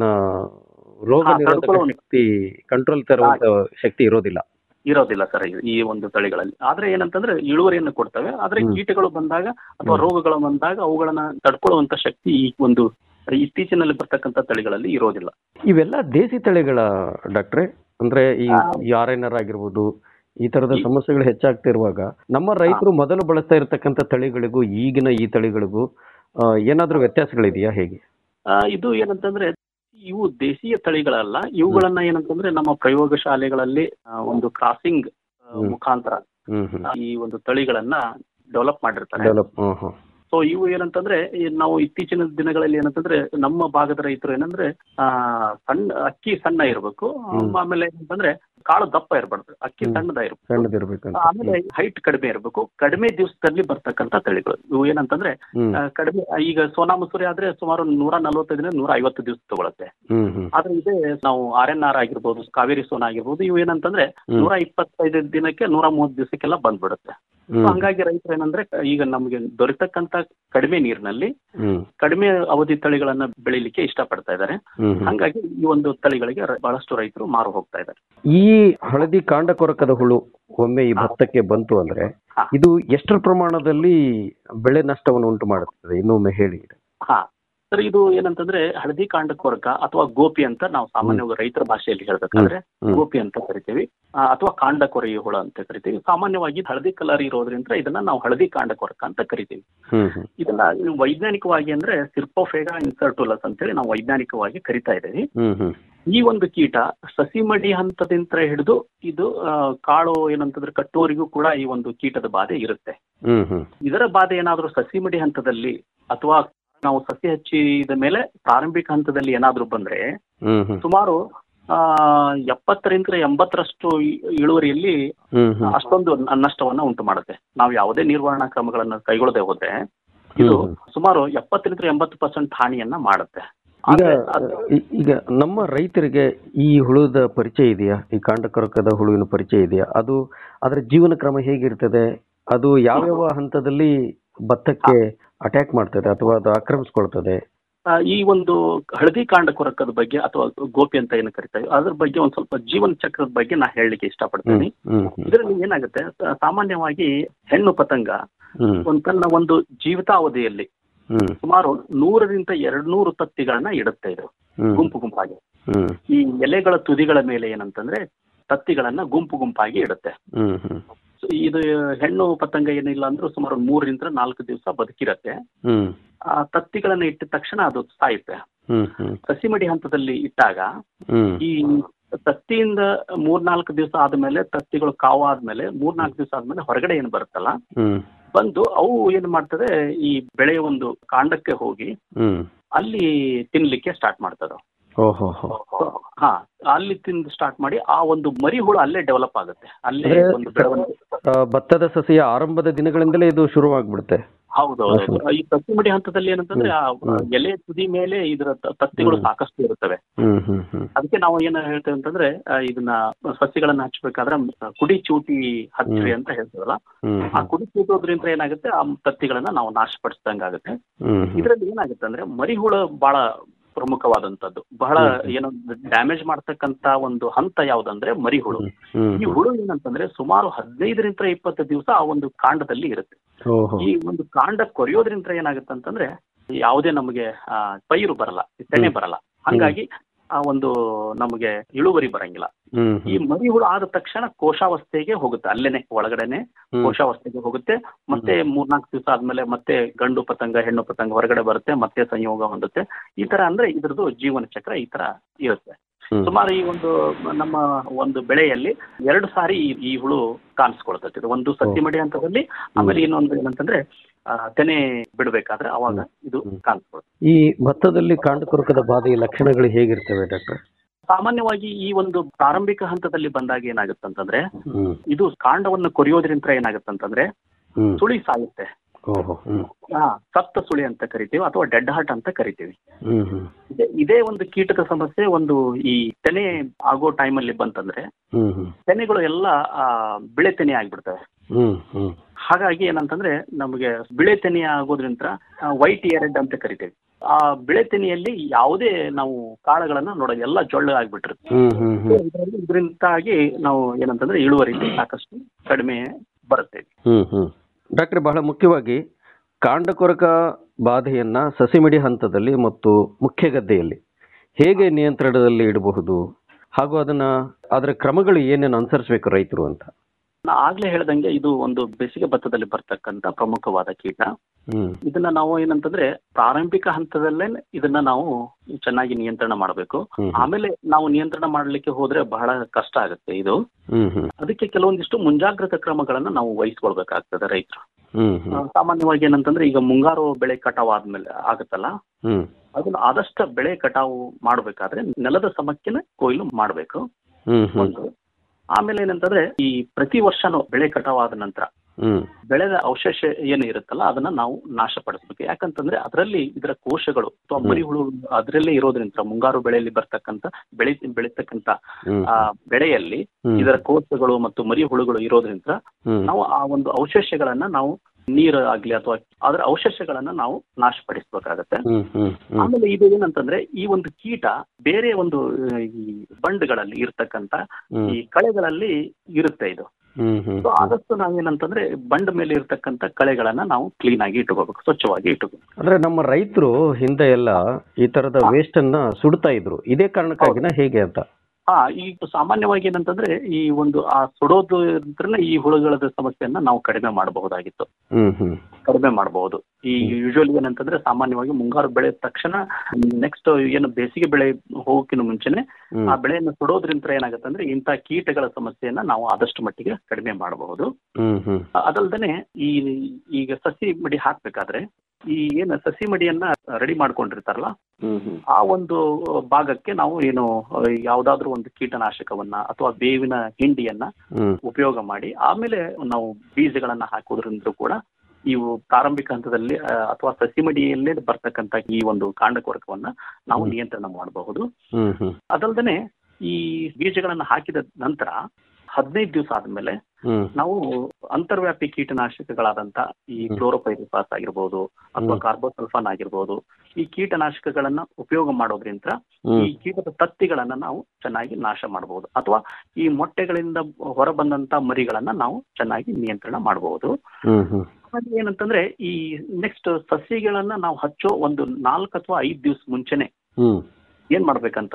ರೋಗ ಹಾ, ನಿರೋಧಕ ತಡ್ಕೊಳ್ಳೋ- ಶಕ್ತಿ ಕಂಟ್ರೋಲ್ ತರುವಂತ ಶಕ್ತಿ ಇರೋದಿಲ್ಲ ಇರೋದಿಲ್ಲ ಸರ್ ಈ ಒಂದು ತಳಿಗಳಲ್ಲಿ ಆದ್ರೆ ಏನಂತಂದ್ರೆ ಇಳುವರಿಯನ್ನು ಕೊಡ್ತವೆ ಆದ್ರೆ ಹ್ಮ್. ಕೀಟಗಳು ಬಂದಾಗ ಅಥವಾ ಹ್ಮ್. ರೋಗಗಳು ಬಂದಾಗ ಅವುಗಳನ್ನ ತಡ್ಕೊಳ್ಳುವಂತ ಶಕ್ತಿ ಈ ಒಂದು ಇತ್ತೀಚಿನಲ್ಲಿ ಬರ್ತಕ್ಕಂತ ತಳಿಗಳಲ್ಲಿ ಇರೋದಿಲ್ಲ ಇವೆಲ್ಲ ದೇಸಿ ತಳಿಗಳ ಡಾಕ್ಟ್ರೆ ಅಂದ್ರೆ ಈ ಆರ್ ಎನ್ ಆರ್ ಆಗಿರ್ಬೋದು ಈ ತರದ ಸಮಸ್ಯೆಗಳು ಹೆಚ್ಚಾಗ್ತಿರುವಾಗ ನಮ್ಮ ರೈತರು ಮೊದಲು ಬಳಸ್ತಾ ಇರತಕ್ಕಂತ ತಳಿಗಳಿಗೂ ಈಗಿನ ಈ ತಳಿಗಳಿಗೂ ಆ, ಏನಾದ್ರೂ ವ್ಯತ್ಯಾಸಗಳಿದೆಯಾ ಹೇಗೆ ಆ, ಇದು ಏನಂತಂದ್ರೆ ಇವು ದೇಶೀಯ ತಳಿಗಳಲ್ಲ ಇವುಗಳನ್ನ ಏನಂತಂದ್ರೆ ನಮ್ಮ ಪ್ರಯೋಗ ಶಾಲೆಗಳಲ್ಲಿ ಆ, ಒಂದು ಕ್ರಾಸಿಂಗ್ ಹ್ಮ್. ಮುಖಾಂತರ ಹ್ಮ್ ಹ್ಮ್ ಈ ಒಂದು ತಳಿಗಳನ್ನ ಡೆವಲಪ್ ಮಾಡಿರ್ತಾರೆ ಡೆವಲಪ್ ಹ್ಮ್ ಹ್ಮ್ ಸೊ ಇವು ಏನಂತಂದ್ರೆ ಈ ನಾವು ಇತ್ತೀಚಿನ ದಿನಗಳಲ್ಲಿ ಏನಂತಂದ್ರೆ ನಮ್ಮ ಭಾಗದ ರೈತರು ಏನಂದ್ರೆ ಆ ಸಣ್ಣ ಅಕ್ಕಿ ಸಣ್ಣ ಇರಬೇಕು ಹ್ಮ್. ಆಮೇಲೆ ಏನಂತಂದ್ರೆ ಕಾಳು ದಪ್ಪ ಇರಬಾರ್ದು ಅಕ್ಕಿ ಹ್ಮ್. ಸಣ್ಣದ ಇರಬೇಕು ಸಣ್ಣದಿರ್ಬೇಕಂತ ಆಮೇಲೆ ಹೈಟ್ ಕಡಿಮೆ ಇರಬೇಕು ಕಡಿಮೆ ದಿವಸದಲ್ಲಿ ಬರ್ತಕ್ಕಂತ ತಳಿಗಳು ಇವು ಏನಂತಂದ್ರೆ ಹ್ಮ್. ಆ, ಕಡಿಮೆ ಈಗ ಸೋನಾ ಮಸೂರಿ ಆದ್ರೆ ಸುಮಾರು ನೂರ ನಲವತ್ತೈದರಿಂದ ನೂರ ಐವತ್ತು ದಿವಸ ತಗೊಳುತ್ತೆ ಹ್ಮ್ ಹ್ಮ್ ಆದ್ರೆ ಇದೇ ನಾವು ಆರ್ ಎನ್ ಆರ್ ಆಗಿರ್ಬೋದು ಕಾವೇರಿ ಸೋನಾ ಆಗಿರ್ಬೋದು ಇವು ಏನಂತಂದ್ರೆ ಹ್ಮ್. ನೂರ ಇಪ್ಪತ್ತೈದು ದಿನಕ್ಕೆ ನೂರ ಮೂವತ್ತು ದಿವಸಕ್ಕೆಲ್ಲ ಬಂದ್ಬಿಡುತ್ತೆ So ಹ್ಮ್. ಹಂಗಾಗಿ ರೈತರು ಏನಂದ್ರೆ ಈಗ ನಮಗೆ ದೊರೆತಕ್ಕಂತ ಕಡಿಮೆ ನೀರಿನಲ್ಲಿ ಹ್ಮ್ ಕಡಿಮೆ ಅವಧಿ ತಳಿಗಳನ್ನ ಬೆಳಿಲಿಕ್ಕೆ ಇಷ್ಟಪಡ್ತಾ ಇದ್ದಾರೆ ಹ್ಮ್ ಹ್ಮ್. ಹಂಗಾಗಿ ಈ ಒಂದು ತಳಿಗಳಿಗೆ ರ- ಬಹಳಷ್ಟು ರೈತರು ಮಾರು ಹೋಗ್ತಾ ಇದ್ದಾರೆ ಈ ಹಳದಿ ಕಾಂಡ ಕೊರಕದ ಹುಳು ಒಮ್ಮೆ ಈ ಭತ್ತಕ್ಕೆ ಬಂತು ಅಂದ್ರೆ ಇದು ಎಷ್ಟರ ಪ್ರಮಾಣದಲ್ಲಿ ಬೆಳೆ ನಷ್ಟವನ್ನು ಉಂಟು ಮಾಡುತ್ತದೆ ಇನ್ನೊಮ್ಮೆ ಹೇಳಿ ಹಾ ಸರ್ ಇದು ಏನಂತಂದ್ರೆ ಹಳದಿ ಕಾಂಡ ಕೊರಕ ಅಥವಾ ಗೋಪಿ ಅಂತ ನಾವು ಸಾಮಾನ್ಯವಾಗಿ ರೈತರ ಭಾಷೆಯಲ್ಲಿ ಹೇಳ್ಬೇಕಾದ್ರೆ ಹ್ಮ್. ಗೋಪಿ ಅಂತ ಕರಿತೀವಿ ಆ, ಅಥವಾ ಕಾಂಡ ಕೊರೆಯ ಹುಳ ಅಂತ ಕರಿತೀವಿ ಸಾಮಾನ್ಯವಾಗಿ ಹಳದಿ ಕಲರ್ ಇರೋದ್ರಿಂದ ಇದನ್ನ ನಾವು ಹಳದಿ ಕಾಂಡ ಕೊರಕ ಅಂತ ಕರಿತೀವಿ ಹ್ಮ್ ಹ್ಮ್ ಇದನ್ನ ವೈಜ್ಞಾನಿಕವಾಗಿ ಅಂದ್ರೆ ಸಿರ್ಪೋಫೇಗಾ ಇನ್ಸರ್ಟುಲಸ್ ಅಂತೇಳಿ ನಾವು ವೈಜ್ಞಾನಿಕವಾಗಿ ಕರಿತಾ ಇದ್ದೀವಿ ಹ್ಮ್ ಹ್ಮ್ ಈ ಒಂದು ಕೀಟ ಸಸಿಮಡಿ ಹಂತದಿಂದ ಹಿಡಿದು ಇದು ಆ, ಕಾಳು ಏನಂತಂದ್ರೆ ಕಟ್ಟುವರಿಗೂ ಕೂಡ ಈ ಒಂದು ಕೀಟದ ಬಾಧೆ ಇರುತ್ತೆ ಹ್ಮ್ ಹ್ಮ್ ಇದರ ಬಾಧೆ ಏನಾದ್ರೂ ಸಸಿಮಡಿ ಹಂತದಲ್ಲಿ ಅಥವಾ ನಾವು ಸಸಿ ಹಚ್ಚಿದ ಮೇಲೆ ಪ್ರಾರಂಭಿಕ ಹಂತದಲ್ಲಿ ಏನಾದ್ರೂ ಬಂದ್ರೆ ಹ್ಮ್ ಹ್ಮ್ ಸುಮಾರು ಆ ಎಪ್ಪತ್ತರಿಂದ ಎಂಬತ್ತರಷ್ಟು ಇ- ಇಳುವರಿಯಲ್ಲಿ ಹ್ಮ್ ಹ್ಮ್ ಅಷ್ಟೊಂದು ನ- ನಷ್ಟವನ್ನ ಉಂಟು ಮಾಡುತ್ತೆ ನಾವು ಯಾವುದೇ ನಿರ್ವಹಣಾ ಕ್ರಮಗಳನ್ನ ಕೈಗೊಳ್ಳದೆ ಹೋದ್ರೆ ಇದು ಹ್ಮ್. ಸುಮಾರು ಎಪ್ಪತ್ತರಿಂದ ಎಂಬತ್ತು ಪರ್ಸೆಂಟ್ ಹಾನಿಯನ್ನ ಮಾಡುತ್ತೆ ಈಗ ಆದ್ರೆ ಅದು- ಈ- ಈಗ ನಮ್ಮ ರೈತರಿಗೆ ಈ ಹುಳುದ ಪರಿಚಯ ಇದೆಯಾ ಈ ಕಾಂಡ ಕೊರಕದ ಹುಳುವಿನ ಪರಿಚಯ ಇದೆಯಾ ಅದು ಅದರ ಜೀವನ ಕ್ರಮ ಹೇಗಿರ್ತದೆ ಅದು ಯಾವ್ಯಾವ ಹಂತದಲ್ಲಿ ಭತ್ತಕ್ಕೆ ಅಟ್ಯಾಕ್ ಮಾಡ್ತದೆ ಅಥವಾ ಅದು ಆಕ್ರಮಿಸ್ಕೊಳ್ತದೆ ಆ, ಈ ಒಂದು ಹಳದಿ ಕಾಂಡ ಕೊರಕದ ಬಗ್ಗೆ ಅಥವಾ ಗೋಪಿ ಅಂತ ಏನು ಕರಿತಾರೆ ಅದ್ರ ಬಗ್ಗೆ ಒಂದ್ ಸ್ವಲ್ಪ ಜೀವನ ಚಕ್ರದ ಬಗ್ಗೆ ನಾ ಹೇಳಲಿಕ್ಕೆ ಇಷ್ಟಪಡ್ತೀನಿ ಹ್ಮ್ ಹ್ಮ್ ಇದರಲ್ಲಿ ಏನಾಗುತ್ತೆ ಸ- ಸಾಮಾನ್ಯವಾಗಿ ಹೆಣ್ಣು ಪತಂಗ ಹ್ಮ್ ಒಂದ್ ತನ್ನ ಒಂದು ಜೀವಿತಾವಧಿಯಲ್ಲಿ ಹ್ಮ್ ಸುಮಾರು ನೂರರಿಂದ ಎರಡ್ ನೂರು ತತ್ತಿಗಳನ್ನ ಇಡುತ್ತೆ ಇದು ಹ್ಮ್ ಗುಂಪು ಗುಂಪಾಗಿ ಹ್ಮ್ ಈ ಎಲೆಗಳ ತುದಿಗಳ ಮೇಲೆ ಏನಂತಂದ್ರೆ ತತ್ತಿಗಳನ್ನ ಗುಂಪು ಗುಂಪಾಗಿ ಇಡುತ್ತೆ ಹ್ಮ್ ಹ್ಮ್ So, ಇದು ಹೆಣ್ಣು ಪತಂಗ ಏನಿಲ್ಲ ಅಂದ್ರೂ ಸುಮಾರು ಒಂದ್ ಮೂರರಿಂದ ನಾಲ್ಕು ದಿವಸ ಬದುಕಿರತ್ತೆ ಹ್ಮ್ ಆ ತತ್ತಿಗಳನ್ನ ಇಟ್ಟ ತಕ್ಷಣ ಅದು ಸಾಯುತ್ತೆ ಹ್ಮ್ ಹ್ಮ್ ಸಸಿಮಡಿ ಹಂತದಲ್ಲಿ ಇಟ್ಟಾಗ ಹ್ಮ್ ಈ ತತ್ತಿಯಿಂದ ಮೂರ್ನಾಲ್ಕು ದಿವಸ ಆದ್ಮೇಲೆ ತತ್ತಿಗಳು ಕಾವು ಆದ್ಮೇಲೆ ಮೂರ್ನಾಲ್ಕು ದಿವಸ ಆದ್ಮೇಲೆ ಹೊರಗಡೆ ಏನ್ ಬರುತ್ತಲ್ಲ ಹ್ಮ್ ಬಂದು ಅವು ಏನ್ ಮಾಡ್ತದೆ ಈ ಬೆಳೆಯ ಒಂದು ಕಾಂಡಕ್ಕೆ ಹೋಗಿ ಹ್ಮ್ ಅಲ್ಲಿ ತಿನ್ಲಿಕ್ಕೆ ಸ್ಟಾರ್ಟ್ ಮಾಡ್ತದೆ ಓಹೋ ಹೋ ಹಾ ಅಲ್ಲಿ ತಿಂದು ಸ್ಟಾರ್ಟ್ ಮಾಡಿ ಆ ಒಂದು ಮರಿ ಹುಳು ಅಲ್ಲೇ ಡೆವಲಪ್ ಆಗುತ್ತೆ ಅಲ್ಲೇ ಅಂದ್ರೆ ಒಂದು ಬೆಳವಣಿಗೆ ಆ, ಭತ್ತದ ಸಸಿಯ ಆರಂಭದ ದಿನಗಳಿಂದಲೇ ಇದು ಶುರುವಾಗ್ಬಿಡುತ್ತೆ ಹೌದೌದು ಈ ತತ್ತಿಮಡಿ ಹಂತದಲ್ಲಿ ಏನಂತಂದ್ರೆ ಆ ಹ್ಮ್. ಎಲೆ ತುದಿ ಮೇಲೆ ಇದರ ತ- ತತ್ತಿಗಳು ಸಾಕಷ್ಟು ಇರುತ್ತವೆ ಹ್ಮ್ ಹ್ಮ್ ಹ್ಮ್ ಅದಕ್ಕೆ ನಾವು ಏನ್ ಹೇಳ್ತೇವೆ ಅಂತಂದ್ರೆ ಆ, ಇದನ್ನ ಸಸಿಗಳನ್ನ ಹಚ್ಚಬೇಕಾದ್ರೆ ಕುಡಿ ಚೂಟಿ ಹಚ್ಚ್ರಿ ಅಂತ ಹೇಳ್ತೀವಲ್ಲ ಹ್ಮ್ ಆ ಕುಡಿ ಚೂಟೋದ್ರಿಂದ ಏನಾಗುತ್ತೆ ಆ ತತ್ತಿಗಳನ್ನ ನಾವು ನಾಶಪಡಿಸಿದಂಗಾಗುತ್ತೆ ಹ್ಮ್ ಹ್ಮ್ ಇದರಲ್ಲಿ ಏನಾಗುತ್ತೆ ಅಂದ್ರೆ ಮರಿಹುಳ ಬಹಳ ಪ್ರಮುಖವಾದಂತದ್ದು ಬಹಳ ಏನೋ ಡ್ಯಾಮೇಜ್ ಮಾಡ್ತಕ್ಕಂತ ಒಂದು ಹಂತ ಯಾವ್ದಂದ್ರೆ ಮರಿಹುಳು ಹ್ಮ್ ಈ ಹುಳು ಏನಂತಂದ್ರೆ ಸುಮಾರು ಹದಿನೈದರಿಂದ ಇಪ್ಪತ್ತು ದಿವಸ ಆ ಒಂದು ಕಾಂಡದಲ್ಲಿ ಇರುತ್ತೆ ಓಹೋ ಈ ಒಂದು ಕಾಂಡ ಕೊರೆಯೋದ್ರಿಂದ ಏನಾಗುತ್ತೆ ಅಂತಂದ್ರೆ ಯಾವುದೇ ನಮಗೆ ಆ, ಪೈರು ಬರಲ್ಲ ತೆನೆ ಬರಲ್ಲ ಹಂಗಾಗಿ ಆ ಒಂದು ನಮಗೆ ಇಳುವರಿ ಬರಂಗಿಲ್ಲ ಹ್ಮ್ ಈ ಮರಿ ಹುಳು ಆದ ತಕ್ಷಣ ಕೋಶಾವಸ್ಥೆಗೆ ಹೋಗುತ್ತೆ ಅಲ್ಲೇನೆ ಒಳಗಡೆನೆ ಹ್ಮ್. ಕೋಶಾವಸ್ಥೆಗೆ ಹೋಗುತ್ತೆ ಮತ್ತೆ ಮೂರ್ನಾಲ್ಕು ದಿವಸ ಆದ್ಮೇಲೆ ಮತ್ತೆ ಗಂಡು ಪತಂಗ ಹೆಣ್ಣು ಪತಂಗ ಹೊರಗಡೆ ಬರುತ್ತೆ ಮತ್ತೆ ಸಂಯೋಗ ಹೊಂದುತ್ತೆ ಈ ತರ ಅಂದ್ರೆ ಇದ್ರದ್ದು ಜೀವನ ಚಕ್ರ ಈ ತರ ಇರುತ್ತೆ ಹ್ಮ್. ಸುಮಾರು ಈ ಒಂದು ನಮ್ಮ ಒಂದು ಬೆಳೆಯಲ್ಲಿ ಎರಡು ಸಾರಿ ಈ- ಈ ಹುಳು ಕಾಣಿಸ್ಕೊಳ್ತೈತೆ ಇದು ಒಂದು ಸಸಿ ಮಡಿ ಹಂತದಲ್ಲಿ ಆಮೇಲೆ ಇನ್ನೊಂದು ಏನಂತಂದ್ರೆ ಆ, ತೆನೆ ಬಿಡ್ಬೇಕಾದ್ರೆ ಅವಾಗ ಇದು ಕಾಣಿಸ್ಕೊಳುತ್ತೆ ಈ ಭತ್ತದಲ್ಲಿ ಕಾಂಡಕೊರಕದ ಬಾಧೆಯ ಲಕ್ಷಣಗಳು ಹೇಗಿರ್ತವೆ ಡಾಕ್ಟರ್ ಸಾಮಾನ್ಯವಾಗಿ ಈ ಒಂದು ಪ್ರಾರಂಭಿಕ ಹಂತದಲ್ಲಿ ಬಂದಾಗ ಏನಾಗುತ್ತಂತಂದ್ರೆ ಹ್ಮ್ ಇದು ಕಾಂಡವನ್ನು ಕೊರಿಯೋದ್ರಿಂದ ಏನಾಗುತ್ತಂತಂದ್ರೆ ಹ್ಮ್ ಸುಳಿ ಸಾಯುತ್ತೆ ಓಹೋ ಹ್ಮ್ ಹಾ ಸಪ್ತ ಸುಳಿ ಅಂತ ಕರಿತೀವಿ ಅಥವಾ ಡೆಡ್ ಹಾರ್ಟ್ ಅಂತ ಕರಿತೀವಿ ಹ್ಮ್ ಹ್ಮ್ ಇದೇ- ಇದೇ ಒಂದು ಕೀಟದ ಸಮಸ್ಯೆ ಒಂದು ಈ ತೆನೆ ಆಗೋ ಟೈಮಲ್ಲಿ ಬಂತಂದ್ರೆ ಹ್ಮ್ ಹ್ಮ್ ತೆನೆಗಳು ಎಲ್ಲ ಆ, ಬಿಳೆ ತೆನೆ ಆಗ್ಬಿಡ್ತವೆ ಹ್ಮ್ ಹ್ಮ್ ಹಾಗಾಗಿ ಏನಂತಂದ್ರೆ ನಮಗೆ ಬಿಳೆ ತೆನೆ ಆಗೋದ್ರಿಂದ ವೈಟ್ ಇಯರೆಡ್ ಅಂತ ಕರಿತೀವಿ ಆ ಬಿಳೆ ತೆನೆಯಲ್ಲಿ ಯಾವುದೇ ನಾವು ಕಾಳುಗಳನ್ನ ನೋಡೋದು ಎಲ್ಲ ಜೊಳ್ಳು ಆಗ್ಬಿಟ್ಟಿರುತ್ತೆ ಹ್ಮ್ ಹ್ಮ್ ಹ್ಮ್ ಇದರಲ್ಲಿ ಇದರಿಂದಾಗಿ ನಾವು ಏನಂತಂದ್ರೆ ಇಳುವರಿ ಸಾಕಷ್ಟು ಕಡಿಮೆ ಬರುತ್ತೆ ಹ್ಮ್ ಹ್ಮ್ ಡಾಕ್ಟ್ರೆ ಬಹಳ ಮುಖ್ಯವಾಗಿ ಕಾಂಡಕೊರಕ ಬಾಧೆಯನ್ನ ಸಸಿಮಿಡಿ ಹಂತದಲ್ಲಿ ಮತ್ತು ಮುಖ್ಯ ಗದ್ದೆಯಲ್ಲಿ ಹೇಗೆ ನಿಯಂತ್ರಣದಲ್ಲಿ ಇಡಬಹುದು ಹಾಗೂ ಅದನ್ನ ಅದರ ಕ್ರಮಗಳು ಏನೇನು ಅನುಸರಿಸಬೇಕು ರೈತರು ಅಂತ ನಾ ಆಗ್ಲೇ ಹೇಳ್ದಂಗೆ ಇದು ಒಂದು ಬೇಸಿಗೆ ಭತ್ತದಲ್ಲಿ ಬರ್ತಕ್ಕಂತ ಪ್ರಮುಖವಾದ ಕೀಟ ಹ್ಮ್ ಇದನ್ನ ನಾವು ಏನಂತಂದ್ರೆ ಪ್ರಾರಂಭಿಕ ಹಂತದಲ್ಲೇ ಇದನ್ನ ನಾವು ಚೆನ್ನಾಗಿ ನಿಯಂತ್ರಣ ಮಾಡಬೇಕು ಹ್ಮ್. ಆಮೇಲೆ ನಾವು ನಿಯಂತ್ರಣ ಮಾಡ್ಲಿಕ್ಕೆ ಹೋದ್ರೆ ಬಹಳ ಕಷ್ಟ ಆಗುತ್ತೆ ಇದು ಹ್ಮ್ ಹ್ಮ್ ಅದಕ್ಕೆ ಕೆಲವೊಂದಿಷ್ಟು ಮುಂಜಾಗ್ರತಾ ಕ್ರಮಗಳನ್ನ ನಾವು ವಹಿಸ್ಕೊಳ್ಬೇಕಾಗ್ತದೆ ರೈತರು ಹ್ಮ್ ಆ, ಹ್ಮ್ ಸಾಮಾನ್ಯವಾಗಿ ಏನಂತಂದ್ರೆ ಈಗ ಮುಂಗಾರು ಬೆಳೆ ಕಟಾವ್ ಆದ್ಮೇಲೆ ಆಗುತ್ತಲ್ಲ ಹ್ಮ್ ಅದನ್ನ ಆದಷ್ಟು ಬೆಳೆ ಕಟಾವು ಮಾಡ್ಬೇಕಾದ್ರೆ ನೆಲದ ಸಮಕ್ಕಿನ ಕೊಯ್ಲು ಮಾಡ್ಬೇಕು ಹ್ಮ್ ಹ್ಮ್ ಒಂದು ಆಮೇಲೆ ಏನಂತಂದ್ರೆ ಈ ಪ್ರತಿ ವರ್ಷನೂ ಬೆಳೆ ಕಟಾವ್ ಆದ ನಂತರ ಹ್ಮ್ ಬೆಳೆದ ಅವಶೇಷ ಏನು ಇರುತ್ತಲ್ಲ ಅದನ್ನ ನಾವು ನಾಶಪಡಿಸ್ಬೇಕು ಯಾಕಂತಂದ್ರೆ ಅದರಲ್ಲಿ ಇದರ ಕೋಶಗಳು ಅಥವಾ ಹ್ಮ್. ಮರಿಹುಳು ಅದರಲ್ಲೇ ಇರೋದ್ರಿಂದ ಮುಂಗಾರು ಬೆಳೆಯಲ್ಲಿ ಬರ್ತಕ್ಕಂತ ಬೆಳೆ ಬೆಳೀತಕ್ಕಂತ ಹ್ಮ್. ಆ ಬೆಳೆಯಲ್ಲಿ ಹ್ಮ್. ಇದರ ಕೋಶಗಳು ಮತ್ತು ಮರಿಹುಳುಗಳು ಇರೋದ್ರಿಂದ ಹ್ಮ್. ನಾವು ಆ ಒಂದು ಅವಶೇಷಗಳನ್ನ ನಾವು ನೀರು ಆಗ್ಲಿ ಅಥವಾ ಅದರ ಅವಶೇಷಗಳನ್ನ ನಾವು ನಾಶಪಡಿಸ್ಬೇಕಾಗತ್ತೆ ಹ್ಮ್ ಹ್ಮ್ ಹ್ಮ್ ಆಮೇಲೆ ಇದು ಏನಂತಂದ್ರೆ ಈ ಒಂದು ಕೀಟ ಬೇರೆ ಒಂದು ಆ, ಈ ಬಂಡ್ಗಳಲ್ಲಿ ಇರ್ತಕ್ಕಂತ ಹ್ಮ್. ಈ ಕಳೆಗಳಲ್ಲಿ ಇರುತ್ತೆ ಇದು ಹ್ಮ್ ಹ್ಮ್ ಸೊ ಆದಷ್ಟು ನಾವೇನಂತಂದ್ರೆ ಬಂಡ್ ಮೇಲೆ ಇರ್ತಕ್ಕಂತ ಕಳೆಗಳನ್ನ ನಾವು ಕ್ಲೀನ್ ಆಗಿ ಇಟ್ಕೋಬೇಕು ಸ್ವಚ್ಛವಾಗಿ ಇಟ್ಕೋಬೇಕು ಅಂದ್ರೆ ನಮ್ಮ ರೈತರು ಹಿಂದೆ ಎಲ್ಲ ಈ ತರದ ವೇಸ್ಟ್ ಅನ್ನ ಸುಡ್ತಾ ಇದ್ರು ಇದೇ ಕಾರಣಕ್ಕಾಗಿನ ಹೇಗೆ ಅಂತ ಹಾ ಈಗ ಸಾಮಾನ್ಯವಾಗಿ ಏನಂತಂದ್ರೆ ಈ ಒಂದು ಆ ಸುಡೋದ್ರಿಂದ ಈ ಹುಳುಗಳದ ಸಮಸ್ಯೆಯನ್ನ ನಾವು ಕಡಿಮೆ ಮಾಡಬಹುದಾಗಿತ್ತು ಹ್ಮ್ ಹ್ಮ್ ಕಡಿಮೆ ಮಾಡಬಹುದು ಈ ಯೂಶುವಲಿ ಏನಂತಂದ್ರೆ ಸಾಮಾನ್ಯವಾಗಿ ಮುಂಗಾರು ಬೆಳೆದ ತಕ್ಷಣ ನೆಕ್ಸ್ಟ್ ಏನು ಬೇಸಿಗೆ ಬೆಳೆ ಹೋಗಕ್ಕಿಂತ ಮುಂಚೆನೆ ಹ್ಮ್. ಆ ಬೆಳೆಯನ್ನು ಸುಡೋದ್ರಿಂದ ಏನಾಗುತ್ತೆ ಅಂದ್ರೆ ಇಂಥ ಕೀಟಗಳ ಸಮಸ್ಯೆಯನ್ನ ನಾವು ಆದಷ್ಟು ಮಟ್ಟಿಗೆ ಕಡಿಮೆ ಮಾಡಬಹುದು ಹ್ಮ್ ಹ್ಮ್ ಅದಲ್ದೇನೆ ಈ ಈಗ ಸಸಿ ಮಡಿ ಹಾಕ್ಬೇಕಾದ್ರೆ ಈ ಏನು ಸಸಿ ಮಡಿಯನ್ನ ರೆಡಿ ಮಾಡ್ಕೊಂಡಿರ್ತಾರಲ್ಲ ಹ್ಮ್ ಹ್ಮ್ ಆ ಒಂದು ಭಾಗಕ್ಕೆ ನಾವು ಏನು ಯಾವ್ದಾದ್ರು ಒಂದು ಕೀಟನಾಶಕವನ್ನ ಅಥವಾ ಬೇವಿನ ಹಿಂಡಿಯನ್ನ ಹ್ಮ್ ಉಪಯೋಗ ಮಾಡಿ ಆಮೇಲೆ ನಾವು ಬೀಜಗಳನ್ನ ಹಾಕೋದ್ರಿಂದ ಕೂಡ ಇವು ಪ್ರಾರಂಭಿಕ ಹಂತದಲ್ಲಿ ಆ, ಅಥವಾ ಸಸಿ ಮಡಿಯಲ್ಲೇ ಬರ್ತಕ್ಕಂತ ಈ ಒಂದು ಕಾಂಡಕೊರಕವನ್ನ ನಾವು ನಿಯಂತ್ರಣ ಮಾಡಬಹುದು ಹ್ಮ್ ಹ್ಮ್ ಅದಲ್ದೇನೆ ಈ ಬೀಜಗಳನ್ನ ಹಾಕಿದ ನಂತರ ಹದಿನೈದು ದಿವಸ ಆದ್ಮೇಲೆ ಹ್ಮ್ ನಾವು ಅಂತರ್ವ್ಯಾಪಿ ಕೀಟನಾಶಕಗಳಾದಂತ ಈ ಕ್ಲೋರೋಪೈರಿಫಾಸ್ ಆಗಿರ್ಬೋದು ಅಥವಾ ಹ್ಮ್. ಕಾರ್ಬೋಸಲ್ಫಾನ್ ಆಗಿರ್ಬೋದು ಈ ಕೀಟನಾಶಕಗಳನ್ನ ಉಪಯೋಗ ಮಾಡೋದ್ರಿಂದ ಹ್ಮ್. ಈ ಕೀಟದ ತತ್ತಿಗಳನ್ನ ನಾವು ಚೆನ್ನಾಗಿ ನಾಶ ಮಾಡಬಹುದು ಅಥವಾ ಈ ಮೊಟ್ಟೆಗಳಿಂದ ಹೊರಬಂದಂತ ಮರಿಗಳನ್ನ ನಾವು ಚೆನ್ನಾಗಿ ನಿಯಂತ್ರಣ ಮಾಡಬಹುದು ಹ್ಮ್ ಹ್ಮ್ ಆಮೇಲೆ ಏನಂತಂದ್ರೆ ಈ ನೆಕ್ಸ್ಟ್ ಸಸಿಗಳನ್ನ ನಾವು ಹಚ್ಚೋ ಒಂದು ನಾಲ್ಕು ಅಥವಾ ಐದು ದಿವಸ ಮುಂಚೆನೆ ಹ್ಮ್ ಏನ್ ಮಾಡ್ಬೇಕಂತಂದ್ರೆ